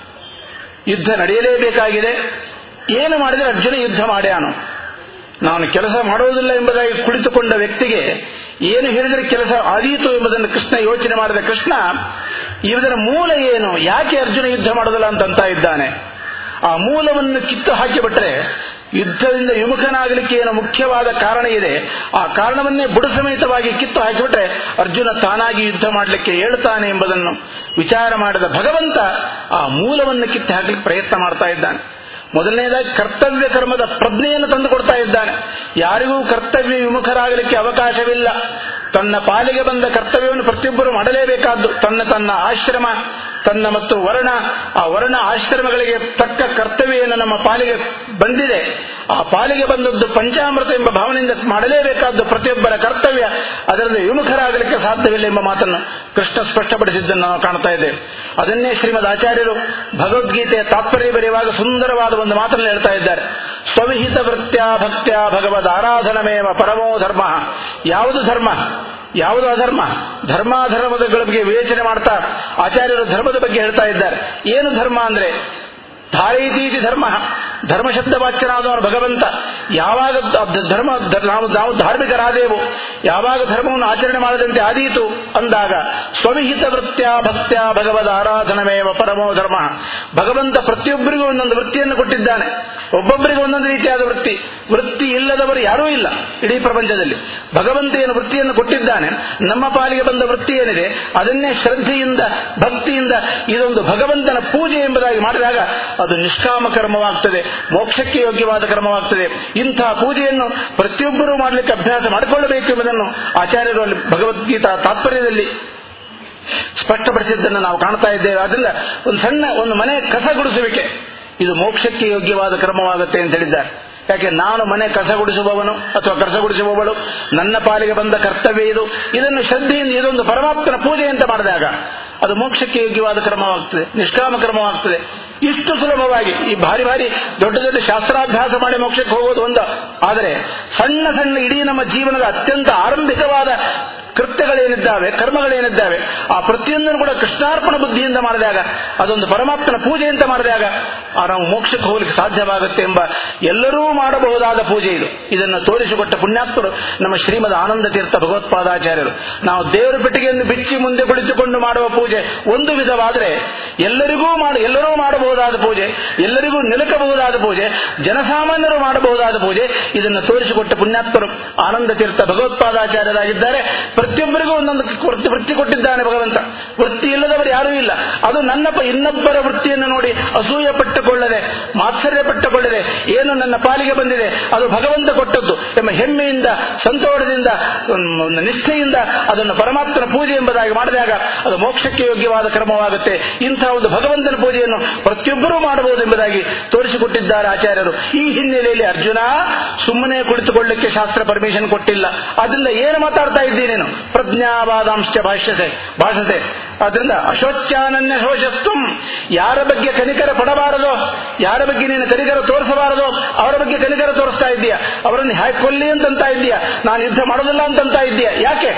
ಯುದ್ಧ ನಡೆಯಲೇಬೇಕಾಗಿದೆ ಏನು ಮಾಡಿದರೆ ಅರ್ಜುನ ಯುದ್ಧ ಮಾಡ್ಯಾನು ನಾನು ಕೆಲಸ ಮಾಡುವುದಿಲ್ಲ ಎಂಬುದಾಗಿ ಕುಳಿತುಕೊಂಡ ವ್ಯಕ್ತಿಗೆ ಏನು ಹೇಳಿದರೆ ಕೆಲಸ ಆದೀತು ಎಂಬುದನ್ನು ಕೃಷ್ಣ ಯೋಚನೆ ಮಾಡಿದ ಕೃಷ್ಣ ಇದರ ಮೂಲ ಏನು ಯಾಕೆ ಅರ್ಜುನ ಯುದ್ಧ ಮಾಡೋದಿಲ್ಲ ಅಂತಂತ ಇದ್ದಾನೆ ಆ ಮೂಲವನ್ನು ಕಿತ್ತು ಹಾಕಿಬಿಟ್ರೆ ಯುದ್ಧದಿಂದ ವಿಮುಖನಾಗಲಿಕ್ಕೆ ಏನು ಮುಖ್ಯವಾದ ಕಾರಣ ಇದೆ ಆ ಕಾರಣವನ್ನೇ ಬುಡಸಮೇತವಾಗಿ ಕಿತ್ತು ಹಾಕಿಬಿಟ್ರೆ ಅರ್ಜುನ ತಾನಾಗಿ ಯುದ್ಧ ಮಾಡಲಿಕ್ಕೆ ಹೇಳ್ತಾನೆ ಎಂಬುದನ್ನು ವಿಚಾರ ಮಾಡಿದ ಭಗವಂತ ಆ ಮೂಲವನ್ನು ಕಿತ್ತು ಹಾಕಲಿಕ್ಕೆ ಪ್ರಯತ್ನ ಮಾಡ್ತಾ ಇದ್ದಾನೆ ಮೊದಲನೇದಾಗಿ ಕರ್ತವ್ಯ ಕರ್ಮದ ಪ್ರಜ್ಞೆಯನ್ನು ತಂದು ಕೊಡ್ತಾ ಇದ್ದಾನೆ ಯಾರಿಗೂ ಕರ್ತವ್ಯ ವಿಮುಖರಾಗಲಿಕ್ಕೆ ಅವಕಾಶವಿಲ್ಲ ತನ್ನ ಪಾಲಿಗೆ ಬಂದ ಕರ್ತವ್ಯವನ್ನು ಪ್ರತಿಯೊಬ್ಬರು ಮಾಡಲೇಬೇಕಾದ್ದು ತನ್ನ ತನ್ನ ಆಶ್ರಮ ತನ್ನ ಮತ್ತು ವರ್ಣ ಆ ವರ್ಣ ಆಶ್ರಮಗಳಿಗೆ ತಕ್ಕ ಕರ್ತವ್ಯವನ್ನು ನಮ್ಮ ಪಾಲಿಗೆ ಬಂದಿದೆ ಆ ಪಾಲಿಗೆ ಬಂದದ್ದು ಪಂಚಾಮೃತ ಎಂಬ ಭಾವನೆಯಿಂದ ಮಾಡಲೇಬೇಕಾದ್ದು ಪ್ರತಿಯೊಬ್ಬರ ಕರ್ತವ್ಯ ಅದರಲ್ಲಿ ವಿಮುಖರಾಗಲಿಕ್ಕೆ ಸಾಧ್ಯವಿಲ್ಲ ಎಂಬ ಮಾತನ್ನು ಕೃಷ್ಣ ಸ್ಪಷ್ಟಪಡಿಸಿದ್ದನ್ನು ನಾವು ಕಾಣ್ತಾ ಇದ್ದೇವೆ ಅದನ್ನೇ ಶ್ರೀಮದ್ ಆಚಾರ್ಯರು ಭಗವದ್ಗೀತೆಯ ತಾತ್ಪರ್ಯ ಬರೆಯುವಾಗ ಸುಂದರವಾದ ಒಂದು ಮಾತನ್ನು ಹೇಳ್ತಾ ಇದ್ದಾರೆ ಸ್ವವಿಹಿತ ವೃತ್ಯ ಭಕ್ತ್ಯ ಭಗವದ್ ಆರಾಧನಮೇವ ಪರಮೋ ಧರ್ಮ ಯಾವುದು ಧರ್ಮ ಯಾವುದು ಅಧರ್ಮ ಧರ್ಮಾಧರ್ಮದ ಬಗ್ಗೆ ವಿವೇಚನೆ ಮಾಡ್ತಾ ಆಚಾರ್ಯರು ಧರ್ಮದ ಬಗ್ಗೆ ಹೇಳ್ತಾ ಇದ್ದಾರೆ ಏನು ಧರ್ಮ ಅಂದ್ರೆ ಧಾರೈತೀತಿ ಧರ್ಮ ಧರ್ಮ ಶಬ್ದ ವಾಚ್ಯನಾದವನು ಭಗವಂತ ಯಾವಾಗ ಧರ್ಮ ನಾವು ನಾವು ಧಾರ್ಮಿಕರಾದೆವು ಯಾವಾಗ ಧರ್ಮವನ್ನು ಆಚರಣೆ ಮಾಡದಂತೆ ಆದೀತು ಅಂದಾಗ ಸ್ವವಿಹಿತ ವೃತ್ಯ ಭಕ್ತ್ಯ ಭಗವದ್ ಆರಾಧನಮೇವ ಪರಮೋ ಧರ್ಮ ಭಗವಂತ ಪ್ರತಿಯೊಬ್ಬರಿಗೂ ಒಂದೊಂದು ವೃತ್ತಿಯನ್ನು ಕೊಟ್ಟಿದ್ದಾನೆ ಒಬ್ಬೊಬ್ಬರಿಗೆ ಒಂದೊಂದು ರೀತಿಯಾದ ವೃತ್ತಿ ವೃತ್ತಿ ಇಲ್ಲದವರು ಯಾರೂ ಇಲ್ಲ ಇಡೀ ಪ್ರಪಂಚದಲ್ಲಿ ಭಗವಂತ ಏನು ವೃತ್ತಿಯನ್ನು ಕೊಟ್ಟಿದ್ದಾನೆ ನಮ್ಮ ಪಾಲಿಗೆ ಬಂದ ವೃತ್ತಿ ಏನಿದೆ ಅದನ್ನೇ ಶ್ರದ್ಧೆಯಿಂದ ಭಕ್ತಿಯಿಂದ ಇದೊಂದು ಭಗವಂತನ ಪೂಜೆ ಎಂಬುದಾಗಿ ಮಾಡಿದಾಗ ಅದು ನಿಷ್ಕಾಮ ಕರ್ಮವಾಗ್ತದೆ ಮೋಕ್ಷಕ್ಕೆ ಯೋಗ್ಯವಾದ ಕರ್ಮವಾಗ್ತದೆ ಇಂತಹ ಪೂಜೆಯನ್ನು ಪ್ರತಿಯೊಬ್ಬರೂ ಮಾಡಲಿಕ್ಕೆ ಅಭ್ಯಾಸ ಮಾಡಿಕೊಳ್ಳಬೇಕು ಎಂಬುದನ್ನು ಆಚಾರ್ಯರು ಅಲ್ಲಿ ಭಗವದ್ಗೀತಾ ತಾತ್ಪರ್ಯದಲ್ಲಿ ಸ್ಪಷ್ಟಪಡಿಸಿದ್ದನ್ನು ನಾವು ಕಾಣ್ತಾ ಇದ್ದೇವೆ ಆದ್ರಿಂದ ಒಂದು ಸಣ್ಣ ಒಂದು ಮನೆ ಕಸ ಗುಡಿಸುವಿಕೆ ಇದು ಮೋಕ್ಷಕ್ಕೆ ಯೋಗ್ಯವಾದ ಕ್ರಮವಾಗುತ್ತೆ ಅಂತ ಹೇಳಿದ್ದಾರೆ ಯಾಕೆ ನಾನು ಮನೆ ಕಸ ಗುಡಿಸುವವನು ಅಥವಾ ಕಸ ಗುಡಿಸುವವಳು ನನ್ನ ಪಾಲಿಗೆ ಬಂದ ಕರ್ತವ್ಯ ಇದು ಇದನ್ನು ಶ್ರದ್ಧೆಯಿಂದ ಇದೊಂದು ಪರಮಾತ್ಮನ ಪೂಜೆ ಅಂತ ಮಾಡಿದಾಗ ಅದು ಮೋಕ್ಷಕ್ಕೆ ಯೋಗ್ಯವಾದ ಕ್ರಮವಾಗ್ತದೆ ನಿಷ್ಕಾಮ ಕ್ರಮವಾಗ್ತದೆ ಇಷ್ಟು ಸುಲಭವಾಗಿ ಈ ಭಾರಿ ಭಾರಿ ದೊಡ್ಡ ದೊಡ್ಡ ಶಾಸ್ತ್ರಾಭ್ಯಾಸ ಮಾಡಿ ಮೋಕ್ಷಕ್ಕೆ ಹೋಗೋದು ಒಂದು ಆದರೆ ಸಣ್ಣ ಸಣ್ಣ ಇಡೀ ನಮ್ಮ ಜೀವನದ ಅತ್ಯಂತ ಆರಂಭಿಕವಾದ ಕೃತ್ಯಗಳೇನಿದ್ದಾವೆ ಕರ್ಮಗಳೇನಿದ್ದಾವೆ ಆ ಪ್ರತಿಯೊಂದನ್ನು ಕೂಡ ಕೃಷ್ಣಾರ್ಪಣ ಬುದ್ಧಿಯಿಂದ ಮಾಡಿದಾಗ ಅದೊಂದು ಪರಮಾತ್ಮನ ಪೂಜೆ ಅಂತ ಮಾಡಿದಾಗ ಆ ನಾವು ಮೋಕ್ಷಕ್ಕೆ ಹೋಗಲಿಕ್ಕೆ ಸಾಧ್ಯವಾಗುತ್ತೆ ಎಂಬ ಎಲ್ಲರೂ ಮಾಡಬಹುದಾದ ಪೂಜೆ ಇದು ಇದನ್ನು ತೋರಿಸಿಕೊಟ್ಟ ಪುಣ್ಯಾತ್ಮರು ನಮ್ಮ ಶ್ರೀಮದ್ ಆನಂದ ತೀರ್ಥ ಭಗವತ್ಪಾದಾಚಾರ್ಯರು ನಾವು ದೇವರ ಪೆಟ್ಟಿಗೆಯನ್ನು ಬಿಚ್ಚಿ ಮುಂದೆ ಕುಳಿತುಕೊಂಡು ಮಾಡುವ ಪೂಜೆ ಒಂದು ವಿಧವಾದರೆ ಎಲ್ಲರಿಗೂ ಮಾಡ ಎಲ್ಲರೂ ಮಾಡಬಹುದಾದ ಪೂಜೆ ಎಲ್ಲರಿಗೂ ನಿಲುಕಬಹುದಾದ ಪೂಜೆ ಜನಸಾಮಾನ್ಯರು ಮಾಡಬಹುದಾದ ಪೂಜೆ ಇದನ್ನು ತೋರಿಸಿಕೊಟ್ಟ ಪುಣ್ಯಾತ್ಮರು ಆನಂದ ತೀರ್ಥ ಭಗವತ್ಪಾದಾಚಾರ್ಯರಾಗಿದ್ದಾರೆ ಪ್ರತಿಯೊಬ್ಬರಿಗೂ ಒಂದೊಂದು ವೃತ್ತಿ ಕೊಟ್ಟಿದ್ದಾನೆ ಭಗವಂತ ವೃತ್ತಿ ಇಲ್ಲದವರು ಯಾರೂ ಇಲ್ಲ ಅದು ನನ್ನ ಇನ್ನೊಬ್ಬರ ವೃತ್ತಿಯನ್ನು ನೋಡಿ ಅಸೂಯ ಪಟ್ಟುಕೊಳ್ಳದೆ ಮಾತ್ಸರ್ಯ ಪಟ್ಟುಕೊಳ್ಳದೆ ಏನು ನನ್ನ ಪಾಲಿಗೆ ಬಂದಿದೆ ಅದು ಭಗವಂತ ಕೊಟ್ಟದ್ದು ಎಂಬ ಹೆಮ್ಮೆಯಿಂದ ಸಂತೋಷದಿಂದ ಒಂದು ನಿಷ್ಠೆಯಿಂದ ಅದನ್ನು ಪರಮಾತ್ಮನ ಪೂಜೆ ಎಂಬುದಾಗಿ ಮಾಡಿದಾಗ ಅದು ಮೋಕ್ಷಕ್ಕೆ ಯೋಗ್ಯವಾದ ಕ್ರಮವಾಗುತ್ತೆ ಇಂತಹ ಒಂದು ಭಗವಂತನ ಪೂಜೆಯನ್ನು ಪ್ರತಿಯೊಬ್ಬರೂ ಮಾಡಬಹುದು ಎಂಬುದಾಗಿ ತೋರಿಸಿಕೊಟ್ಟಿದ್ದಾರೆ ಆಚಾರ್ಯರು ಈ ಹಿನ್ನೆಲೆಯಲ್ಲಿ ಅರ್ಜುನ ಸುಮ್ಮನೆ ಕುಳಿತುಕೊಳ್ಳಲಿಕ್ಕೆ ಶಾಸ್ತ್ರ ಪರ್ಮಿಷನ್ ಕೊಟ್ಟಿಲ್ಲ ಅದರಿಂದ ಏನು ಮಾತಾಡ್ತಾ ಇದ್ದೀನಿ ನೀನು ಪ್ರಜ್ಞಾವಾದಾಂಶ ಭಾಷ್ಯಸೆ ಭಾಷಸೆ ಆದ್ರಿಂದ ಅಶೋಚ್ಯಾನನ್ಯ ಶೋಷತ್ವ ಯಾರ ಬಗ್ಗೆ ಕನಿಕರ ಪಡಬಾರದೋ ಯಾರ ಬಗ್ಗೆ ನೀನು ಕನಿಕರ ತೋರಿಸಬಾರದೋ ಅವರ ಬಗ್ಗೆ ಕನಿಕರ ತೋರಿಸ್ತಾ ಇದ್ದೀಯ ಅವರನ್ನು ಹಾಕೊಲ್ಲಿ ಅಂತಂತ ಇದ್ದೀಯ ನಾನು ಯುದ್ಧ ಮಾಡೋದಿಲ್ಲ ಅಂತಂತ ಇದ್ದೀಯ ಯಾಕೆ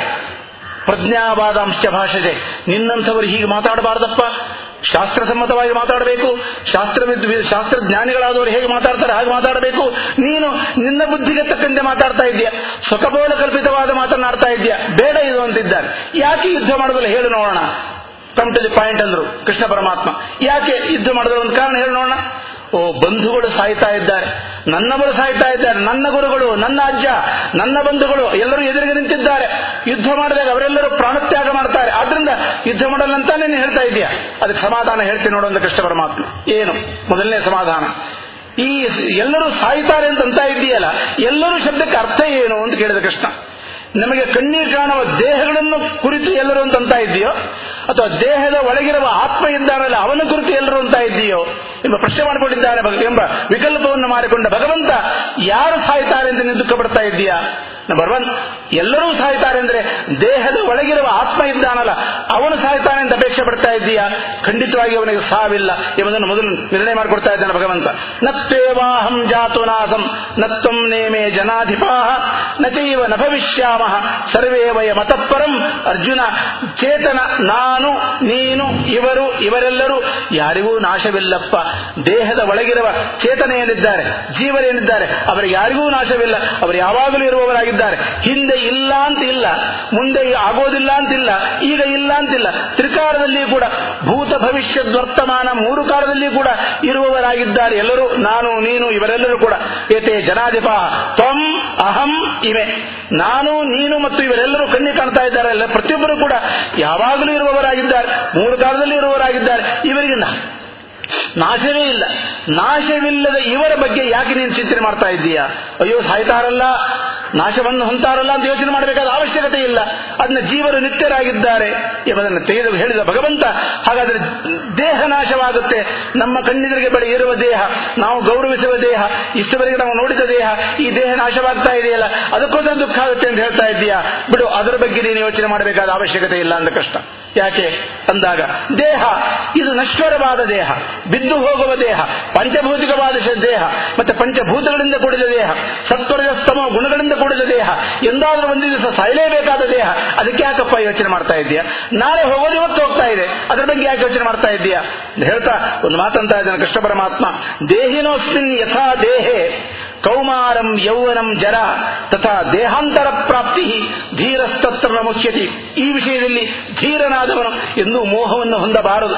ಪ್ರಜ್ಞಾವಾದಾಂಶ ಭಾಷೆ ನಿನ್ನಂಥವರು ಹೀಗೆ ಮಾತಾಡಬಾರ್ದಪ್ಪ ಶಾಸ್ತ್ರಸಮ್ಮತವಾಗಿ ಮಾತಾಡಬೇಕು ಶಾಸ್ತ್ರ ಶಾಸ್ತ್ರಜ್ಞಾನಿಗಳಾದವರು ಹೇಗೆ ಮಾತಾಡ್ತಾರೆ ಹಾಗೆ ಮಾತಾಡಬೇಕು ನೀನು ನಿನ್ನ ಬುದ್ಧಿಗೆ ತಕ್ಕಂತೆ ಮಾತಾಡ್ತಾ ಇದೆಯಾ ಸ್ವಕಬೋಲ ಕಲ್ಪಿತವಾದ ಮಾತನಾಡ್ತಾ ಇದೆಯಾ ಬೇಡ ಇದು ಅಂತಿದ್ದಾರೆ ಯಾಕೆ ಯುದ್ಧ ಮಾಡೋದಿಲ್ಲ ಹೇಳು ನೋಡೋಣ ಕಮ್ ಟು ದಿ ಪಾಯಿಂಟ್ ಅಂದ್ರು ಕೃಷ್ಣ ಪರಮಾತ್ಮ ಯಾಕೆ ಯುದ್ಧ ಮಾಡಿದ್ರೆ ಒಂದು ಕಾರಣ ಹೇಳಿ ನೋಡೋಣ ಓ ಬಂಧುಗಳು ಸಾಯ್ತಾ ಇದ್ದಾರೆ ನನ್ನವರು ಸಾಯ್ತಾ ಇದ್ದಾರೆ ನನ್ನ ಗುರುಗಳು ನನ್ನ ಅಜ್ಜ ನನ್ನ ಬಂಧುಗಳು ಎಲ್ಲರೂ ಎದುರಿಗೆ ನಿಂತಿದ್ದಾರೆ ಯುದ್ಧ ಮಾಡಿದಾಗ ಅವರೆಲ್ಲರೂ ಪ್ರಾಣತ್ಯಾಗ ಮಾಡ್ತಾರೆ ಆದ್ರಿಂದ ಯುದ್ಧ ಮಾಡಲ್ಲ ಅಂತ ನೀನು ಹೇಳ್ತಾ ಇದೆಯಾ ಅದಕ್ಕೆ ಸಮಾಧಾನ ಹೇಳ್ತೀನಿ ನೋಡೋದು ಕೃಷ್ಣ ಪರಮಾತ್ಮ ಏನು ಮೊದಲನೇ ಸಮಾಧಾನ ಈ ಎಲ್ಲರೂ ಸಾಯ್ತಾರೆ ಅಂತ ಇದೆಯಲ್ಲ ಎಲ್ಲರೂ ಶಬ್ದಕ್ಕೆ ಅರ್ಥ ಏನು ಅಂತ ಕೇಳಿದ ಕೃಷ್ಣ ನಮಗೆ ಕಣ್ಣೀರು ಕಾಣುವ ದೇಹಗಳನ್ನು ಕುರಿತು ಎಲ್ಲರೂ ಅಂತ ಇದೆಯೋ ಅಥವಾ ದೇಹದ ಒಳಗಿರುವ ಆತ್ಮ ಇದ್ದಾನಲ್ಲ ಅವನ ಕುರಿತು ಎಲ್ಲರೂ ಅಂತ ಇದೆಯೋ ಎಂಬ ಪ್ರಶ್ನೆ ಮಾಡಿಕೊಂಡಿದ್ದಾನೆ ಭಗ- ಎಂಬ ವಿಕಲ್ಪವನ್ನು ಮಾಡಿಕೊಂಡ ಭಗವಂತ ಯಾರು ಸಾಯ್ತಾರೆ ಅಂತ ನೀನು ದುಃಖ ಪಡ್ತಾ ಇದ್ದೀಯಾ ನಂಬರ್ ಒನ್ ಎಲ್ಲರೂ ಸಾಯ್ತಾರೆ ಅಂದ್ರೆ ದೇಹದ ಒಳಗಿರುವ ಆತ್ಮ ಇದ್ದಾನಲ್ಲ ಅವನು ಸಾಯ್ತಾನೆ ಅಂತ ಅಪೇಕ್ಷೆ ಪಡ್ತಾ ಇದ್ದೀಯಾ ಖಂಡಿತವಾಗಿ ಅವನಿಗೆ ಸಾವಿಲ್ಲ ಎಂಬುದನ್ನು ಮೊದಲು ನಿರ್ಣಯ ಮಾಡಿಕೊಡ್ತಾ ಇದ್ದಾನೆ ಭಗವಂತ ನತ್ವೇವಾಹಂ ಜಾತು ನಾಸಂ ನತ್ವಂ ನೇಮೇ ಜನಾಧಿಪಾಹ ನಚೈವ ನ ಭವಿಷ್ಯಾಮಃ ಸರ್ವೇ ವಯ ಮತಪರಂ ಅರ್ಜುನ ಚೇತನ ನಾನು ನೀನು ಇವರು ಇವರೆಲ್ಲರೂ ಯಾರಿಗೂ ನಾಶವಿಲ್ಲಪ್ಪ ದೇಹದ ಒಳಗಿರುವ ಚೇತನ ಏನಿದ್ದಾರೆ ಜೀವರೇನಿದ್ದಾರೆ ಅವರಿಗೆ ಯಾರಿಗೂ ನಾಶವಿಲ್ಲ ಅವರು ಯಾವಾಗಲೂ ಇರುವವರಾಗಿದ್ದಾರೆ ಹಿಂದೆ ಇಲ್ಲ ಅಂತ ಇಲ್ಲ ಮುಂದೆ ಆಗೋದಿಲ್ಲ ಅಂತಿಲ್ಲ ಈಗ ಇಲ್ಲ ಅಂತಿಲ್ಲ ತ್ರಿಕಾಲದಲ್ಲಿ ಕೂಡ ಭೂತ ಭವಿಷ್ಯದ ವರ್ತಮಾನ ಮೂರು ಕಾಲದಲ್ಲಿ ಕೂಡ ಇರುವವರಾಗಿದ್ದಾರೆ ಎಲ್ಲರೂ ನಾನು ನೀನು ಇವರೆಲ್ಲರೂ ಕೂಡ ಏತೆ ಜನಾಧಿಪ ತ್ವಂ ಅಹಂ ಇವೆ ನಾನು ನೀನು ಮತ್ತು ಇವರೆಲ್ಲರೂ ಕಣ್ಣಿ ಕಾಣ್ತಾ ಇದ್ದಾರೆ ಎಲ್ಲ ಪ್ರತಿಯೊಬ್ಬರು ಕೂಡ ಯಾವಾಗಲೂ ಇರುವವರಾಗಿದ್ದಾರೆ ಮೂರು ಕಾಲದಲ್ಲಿ ಇರುವವರಾಗಿದ್ದಾರೆ ಇವರಿಗೆ ನಾ- ನಾಶವೇ ಇಲ್ಲ ನಾಶವಿಲ್ಲದ ಇವರ ಬಗ್ಗೆ ಯಾಕೆ ನೀನು ಚಿಂತನೆ ಮಾಡ್ತಾ ಇದ್ದೀಯಾ ಅಯ್ಯೋ ಸಾಯ್ತಾರಲ್ಲ ನಾಶವನ್ನು ಹೊಂತಾರಲ್ಲ ಅಂತ ಯೋಚನೆ ಮಾಡಬೇಕಾದ ಅವಶ್ಯಕತೆ ಇಲ್ಲ ಅದನ್ನ ಜೀವರು ನಿತ್ಯರಾಗಿದ್ದಾರೆ ಎಂಬುದನ್ನು ತೆಗೆದು ಹೇಳಿದ ಭಗವಂತ ಹಾಗಾದ್ರೆ ದೇಹ ನಾಶವಾಗುತ್ತೆ ನಮ್ಮ ಕಣ್ಣೆದುರಿಗೆ ಬಳಿ ಇರುವ ದೇಹ ನಾವು ಗೌರವಿಸುವ ದೇಹ ಇಷ್ಟವರೆಗೆ ನಾವು ನೋಡಿದ ದೇಹ ಈ ದೇಹ ನಾಶವಾಗ್ತಾ ಇದೆಯಲ್ಲ ಅದಕ್ಕೋಸ್ಕರ ದುಃಖ ಆಗುತ್ತೆ ಅಂತ ಹೇಳ್ತಾ ಇದ್ದೀಯಾ ಬಿಡು ಅದರ ಬಗ್ಗೆ ನೀನು ಯೋಚನೆ ಮಾಡಬೇಕಾದ ಅವಶ್ಯಕತೆ ಇಲ್ಲ ಅಂತ ಕಷ್ಟ ಯಾಕೆ ಅಂದಾಗ ದೇಹ ಇದು ನಶ್ವರವಾದ ದೇಹ ಬಿದ್ದು ಹೋಗುವ ದೇಹ ಪಂಚಭೌತಿಕವಾದ ಶ- ದೇಹ ಮತ್ತೆ ಪಂಚಭೂತಗಳಿಂದ ಕೂಡಿದ ದೇಹ ಸತ್ವರಜಸ್ತಮ ಗುಣಗಳಿಂದ ಕೂಡಿದ ದೇಹ ಎಂದಾದ್ರೂ ಒಂದು ದಿವಸ ಸಾಯಲೇಬೇಕಾದ ದೇಹ ಅದಕ್ಕೆ ಯಾಕಪ್ಪ ಯೋಚನೆ ಮಾಡ್ತಾ ಇದೆಯಾ ನಾಳೆ ಹೋಗೋದು ಇವತ್ತು ಹೋಗ್ತಾ ಇದೆ ಅದರ ಬಗ್ಗೆ ಯಾಕೆ ಯೋಚನೆ ಮಾಡ್ತಾ ಇದ್ದೀಯಾ ಅಂತ ಹೇಳ್ತಾ ಒಂದು ಮಾತಂತ ಇದ್ದಾನೆ ಕೃಷ್ಣ ಪರಮಾತ್ಮ ದೇಹಿನೋಸ್ಮಿನ್ ಯಥಾ ದೇಹೆ ಕೌಮಾರಂ ಯೌವನಂ ಜರ ತಥಾ ದೇಹಾಂತರ ಪ್ರಾಪ್ತಿ ಧೀರಸ್ತತ್ರ ಮುಖ್ಯತಿ ಈ ವಿಷಯದಲ್ಲಿ ಧೀರನಾದವನು ಎಂದು ಮೋಹವನ್ನು ಹೊಂದಬಾರದು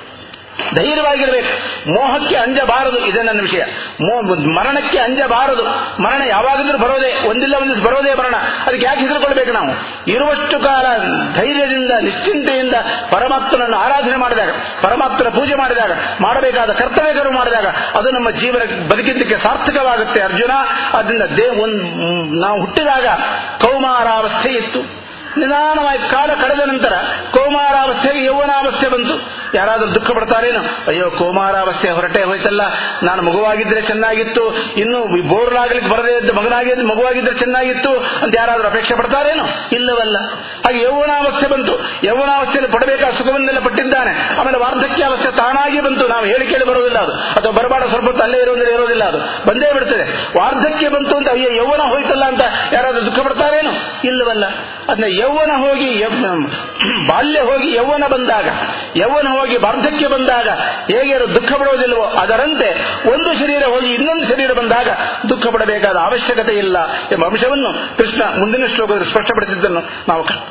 ಧೈರ್ಯವಾಗಿರಬೇಕು ಮೋಹಕ್ಕೆ ಅಂಜಬಾರದು ಇದೇ ನನ್ನ ವಿಷಯ ಮೋ- ಮರಣಕ್ಕೆ ಅಂಜಬಾರದು ಮರಣ ಯಾವಾಗಲೂ ಬರೋದೇ ಒಂದಿಲ್ಲ ಒಂದು ದಿವಸ ಬರೋದೇ ಮರಣ ಅದಕ್ಕೆ ಯಾಕೆ ಹೆದರ್ಕೊಳ್ಬೇಕು ನಾವು ಇರುವಷ್ಟು ಕಾಲ ಧೈರ್ಯದಿಂದ ನಿಶ್ಚಿಂತೆಯಿಂದ ಪರಮಾತ್ಮನನ್ನು ಆರಾಧನೆ ಮಾಡಿದಾಗ ಪರಮಾತ್ಮನ ಪೂಜೆ ಮಾಡಿದಾಗ ಮಾಡಬೇಕಾದ ಕರ್ತವ್ಯಗಳು ಮಾಡಿದಾಗ ಅದು ನಮ್ಮ ಜೀವನ ಬದುಕಿದ್ದಕ್ಕೆ ಸಾರ್ಥಕವಾಗುತ್ತೆ ಅರ್ಜುನ ಅದರಿಂದ ದೇ ಒಂದ್ ನಾವು ಹುಟ್ಟಿದಾಗ ಕೌಮಾರಾವಸ್ಥೆ ಇತ್ತು ನಿಧಾನವಾಗಿ ಕಾಲ ಕಳೆದ ನಂತರ ಕೋಮಾರಾವಸ್ಥೆಗೆ ಯೌವನಾವಸ್ಥೆ ಬಂತು ಯಾರಾದ್ರೂ ದುಃಖ ಪಡ್ತಾರೇನು ಅಯ್ಯೋ ಕೋಮಾರಾವಸ್ಥೆ ಹೊರಟೆ ಹೋಯ್ತಲ್ಲ ನಾನು ಮಗುವಾಗಿದ್ರೆ ಚೆನ್ನಾಗಿತ್ತು ಇನ್ನು ಬೋರ್ಲಾಗ್ಲಿಕ್ಕೆ ಬರದೇ ಇದ್ದ ಮಗನಾಗಿದ್ದು ಮಗುವಾಗಿದ್ರೆ ಚೆನ್ನಾಗಿತ್ತು ಅಂತ ಯಾರಾದ್ರೂ ಅಪೇಕ್ಷೆ ಪಡ್ತಾರೇನು ಇಲ್ಲವಲ್ಲ ಹಾಗೆ ಯೌವನಾವಸ್ಥೆ ಬಂತು ಯೌವನಾವಸ್ಥೆಯಲ್ಲಿ ಪಡಬೇಕಾದ ಸುಖವನ್ನೆಲ್ಲ ಪಟ್ಟಿದ್ದಾನೆ ಆಮೇಲೆ ವಾರ್ಧಕ್ಯಾವಸ್ಥೆ ತಾನಾಗಿ ಬಂತು ನಾವು ಹೇಳಿ ಕೇಳಿ ಬರೋದಿಲ್ಲ ಅದು ಅಥವಾ ಬರಬಾಡ ಸ್ವಲ್ಪ ಹೊತ್ತು ಅಲ್ಲೇ ಇರೋದ್ರೆ ಇರೋದಿಲ್ಲ ಅದು ಬಂದೇ ಬಿಡ್ತದೆ ವಾರ್ಧಕ್ಯ ಬಂತು ಅಂತ ಅಯ್ಯೋ ಯೌವನ ಹೋಯ್ತಲ್ಲ ಅಂತ ಯಾರಾದ್ರೂ ದುಃಖ ಪಡ್ತಾರೇನು ಇಲ್ಲವಲ್ಲ ಅದನ್ನ ಯೌವನ ಹೋಗಿ ಯವ್- ಬಾಲ್ಯ ಹೋಗಿ ಯೌವನ ಬಂದಾಗ ಯೌವನ ಹೋಗಿ ವಾರ್ಧಕ್ಯ ಬಂದಾಗ ಹೇಗೆ ಅದು ದುಃಖ ಪಡುವುದಿಲ್ವೋ ಅದರಂತೆ ಒಂದು ಶರೀರ ಹೋಗಿ ಇನ್ನೊಂದು ಶರೀರ ಬಂದಾಗ ದುಃಖ ಪಡಬೇಕಾದ ಅವಶ್ಯಕತೆ ಇಲ್ಲ ಎಂಬ ಅಂಶವನ್ನು ಕೃಷ್ಣ ಮುಂದಿನ ಶ್ಲೋಕದಲ್ಲಿ ಸ್ಪಷ್ಟಪಡಿಸಿದ್ದನ್ನು ನಾವು ಕ-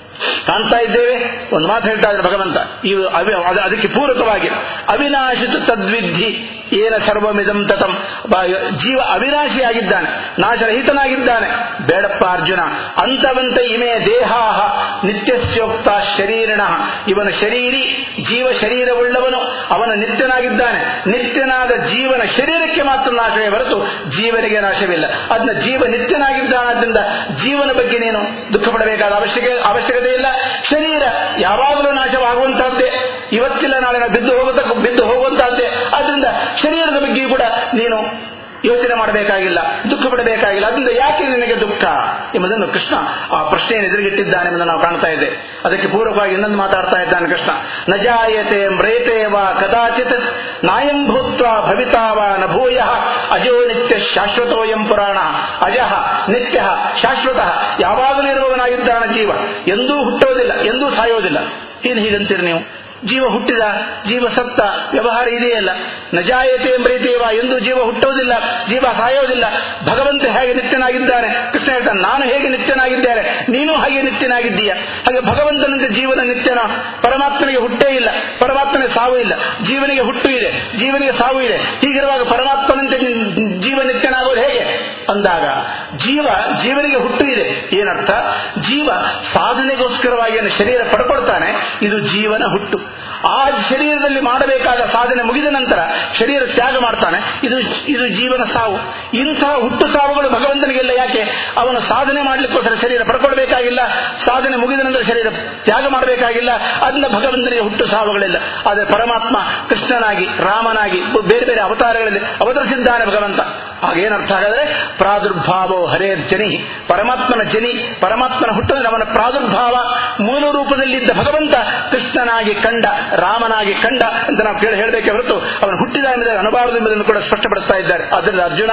ಕಾಣ್ತಾ ಇದ್ದೇವೆ ಒಂದು ಮಾತು ಹೇಳ್ತಾ ಇದ್ದಾರೆ ಭಗವಂತ ಈ ಅವಿ- ಅದು- ಅದಕ್ಕೆ ಪೂರಕವಾಗಿ ಅವಿನಾಶಿತು ತದ್ವಿಧಿ ಏನ ಸರ್ವಮಿದಂ ತತಂ ಬ- ಜೀವ ಅವಿನಾಶಿಯಾಗಿದ್ದಾನೆ ನಾಶರಹಿತನಾಗಿದ್ದಾನೆ ಬೇಡಪ್ಪ ಅರ್ಜುನ ಅಂತವಂತ ಇಮೆ ದೇಹಾಹ ನಿತ್ಯಸ್ಯೋಕ್ತ ಶರೀರಿಣ ಇವನು ಶರೀರಿ ಜೀವ ಶರೀರವುಳ್ಳವನು ಅವನ ನಿತ್ಯನಾಗಿದ್ದಾನೆ ನಿತ್ಯನಾದ ಜೀವನ ಶರೀರಕ್ಕೆ ಮಾತ್ರ ನಾಶವೇ ಹೊರತು ಜೀವನಿಗೆ ನಾಶವಿಲ್ಲ ಅದನ್ನ ಜೀವ ನಿತ್ಯನಾಗಿದ್ದಾನಾದ್ರಿಂದ ಜೀವನ ಬಗ್ಗೆ ನೀನು ದುಃಖ ಪಡಬೇಕಾದ ಅವಶ್ಯಕ ಅವಶ್ಯಕತೆ ಇಲ್ಲ ಶರೀರ ಯಾವಾಗಲೂ ನಾಶವಾಗುವಂತಹದ್ದೇ ಇವತ್ತಿಲ್ಲ ನಾಳೆ ನಾವು ಬಿದ್ದು ಹೋಗುತ್ತ ಬಿದ್ದು ಹೋಗುವಂತಹದ್ದೇ ಆದ್ರಿಂದ ಶರೀರದ ಬಗ್ಗೆಯೂ ಕೂಡ ನೀನು ಯೋಚನೆ ಮಾಡಬೇಕಾಗಿಲ್ಲ ದುಃಖ ಪಡಬೇಕಾಗಿಲ್ಲ ಅದರಿಂದ ಯಾಕೆ ನಿನಗೆ ದುಃಖ ಎಂಬುದನ್ನು ಕೃಷ್ಣ ಆ ಪ್ರಶ್ನೆಯನ್ನು ಎದುರುಗಿಟ್ಟಿದ್ದಾನೆ ಎಂದು ನಾವು ಕಾಣ್ತಾ ಇದ್ದೇವೆ ಅದಕ್ಕೆ ಪೂರ್ವಕವಾಗಿ ಇನ್ನೊಂದು ಮಾತಾಡ್ತಾ ಇದ್ದಾನೆ ಕೃಷ್ಣ ನ ಜಾಯತೆ ಮ್ರೇತೆ ವಾ ಕದಾಚಿತ್ ನಾಯಂ ಭೂತ್ವ ಭವಿತಾ ವಾ ನ ಭೂಯ ಅಜೋ ನಿತ್ಯ ಶಾಶ್ವತೋಯಂ ಪುರಾಣ ಅಜಃ ನಿತ್ಯ ಶಾಶ್ವತ ಯಾವಾಗಲೂ ಇರುವವನಾಗಿದ್ದಾನೆ ಜೀವ ಎಂದೂ ಹುಟ್ಟೋದಿಲ್ಲ ಎಂದೂ ಸಾಯೋದಿಲ್ಲ ಏನು ಹೀಗಂತೀರಿ ನೀವು ಜೀವ ಹುಟ್ಟಿದ ಜೀವ ಸತ್ತ ವ್ಯವಹಾರ ಇದೆಯಲ್ಲ ನಜಾಯತೆ ಎಂಬರೀತೇವ ಎಂದು ಜೀವ ಹುಟ್ಟೋದಿಲ್ಲ ಜೀವ ಸಾಯೋದಿಲ್ಲ ಭಗವಂತ ಹೇಗೆ ನಿತ್ಯನಾಗಿದ್ದಾನೆ ಕೃಷ್ಣ ಹೇಳ್ತಾನೆ ನಾನು ಹೇಗೆ ನಿತ್ಯನಾಗಿದ್ದೇನೆ ನೀನು ಹಾಗೆ ನಿತ್ಯನಾಗಿದ್ದೀಯ ಹಾಗೆ ಭಗವಂತನಂತೆ ಜೀವನ ನಿತ್ಯನ ಪರಮಾತ್ಮನಿಗೆ ಹುಟ್ಟೇ ಇಲ್ಲ ಪರಮಾತ್ಮನಿಗೆ ಸಾವು ಇಲ್ಲ ಜೀವನಿಗೆ ಹುಟ್ಟು ಇದೆ ಜೀವನಿಗೆ ಸಾವು ಇದೆ ಹೀಗಿರುವಾಗ ಪರಮಾತ್ಮನಂತೆ ಜೀವ ನಿತ್ಯನಾಗೋದು ಹೇಗೆ ಅಂದಾಗ ಜೀವ ಜೀವನಿಗೆ ಹುಟ್ಟು ಇದೆ ಏನರ್ಥ ಜೀವ ಸಾಧನೆಗೋಸ್ಕರವಾಗಿ ಏನು ಶರೀರ ಪಡ್ಕೊಳ್ತಾನೆ ಇದು ಜೀವನ ಹುಟ್ಟು ಆ ಶರೀರದಲ್ಲಿ ಮಾಡಬೇಕಾದ ಸಾಧನೆ ಮುಗಿದ ನಂತರ ಶರೀರ ತ್ಯಾಗ ಮಾಡ್ತಾನೆ ಇದು ಇದು ಜೀವನ ಸಾವು ಇಂತಹ ಹುಟ್ಟು ಸಾವುಗಳು ಭಗವಂತನಿಗೆಲ್ಲ ಯಾಕೆ ಅವನು ಸಾಧನೆ ಮಾಡಲಿಕ್ಕೋಸ್ಕರ ಶರೀರ ಪಡ್ಕೊಳ್ಬೇಕಾಗಿಲ್ಲ ಸಾಧನೆ ಮುಗಿದ ನಂತರ ಶರೀರ ತ್ಯಾಗ ಮಾಡಬೇಕಾಗಿಲ್ಲ ಅದನ್ನ ಭಗವಂತನಿಗೆ ಹುಟ್ಟು ಸಾವುಗಳಿಲ್ಲ ಆದರೆ ಪರಮಾತ್ಮ ಕೃಷ್ಣನಾಗಿ ರಾಮನಾಗಿ ಬೇರೆ ಬೇರೆ ಅವತಾರಗಳಲ್ಲಿ ಅವತರಿಸಿದ್ದಾನೆ ಭಗವಂತ ಹಾಗೇನರ್ಥ ಹಾಗಾದ್ರೆ ಪ್ರಾದುರ್ಭಾವೋ ಹರೇ ಜನಿ ಪರಮಾತ್ಮನ ಜನಿ ಪರಮಾತ್ಮನ ಹುಟ್ಟಿದ್ರೆ ಅವನ ಪ್ರಾದುರ್ಭಾವ ಮೂಲ ರೂಪದಲ್ಲಿದ್ದ ಭಗವಂತ ಕೃಷ್ಣನಾಗಿ ಕಂಡ ರಾಮನಾಗಿ ಕಂಡ ಅಂತ ನಾವು ಕೇಳಿ ಹೇಳಬೇಕೆ ಹೊರತು ಅವನು ಹುಟ್ಟಿದ ಎಂಬುದಾಗಿ ಅನುಭಾವದ ಎಂಬುದನ್ನು ಕೂಡ ಸ್ಪಷ್ಟಪಡಿಸ್ತಾ ಇದ್ದಾರೆ ಅದರಿಂದ ಅರ್ಜುನ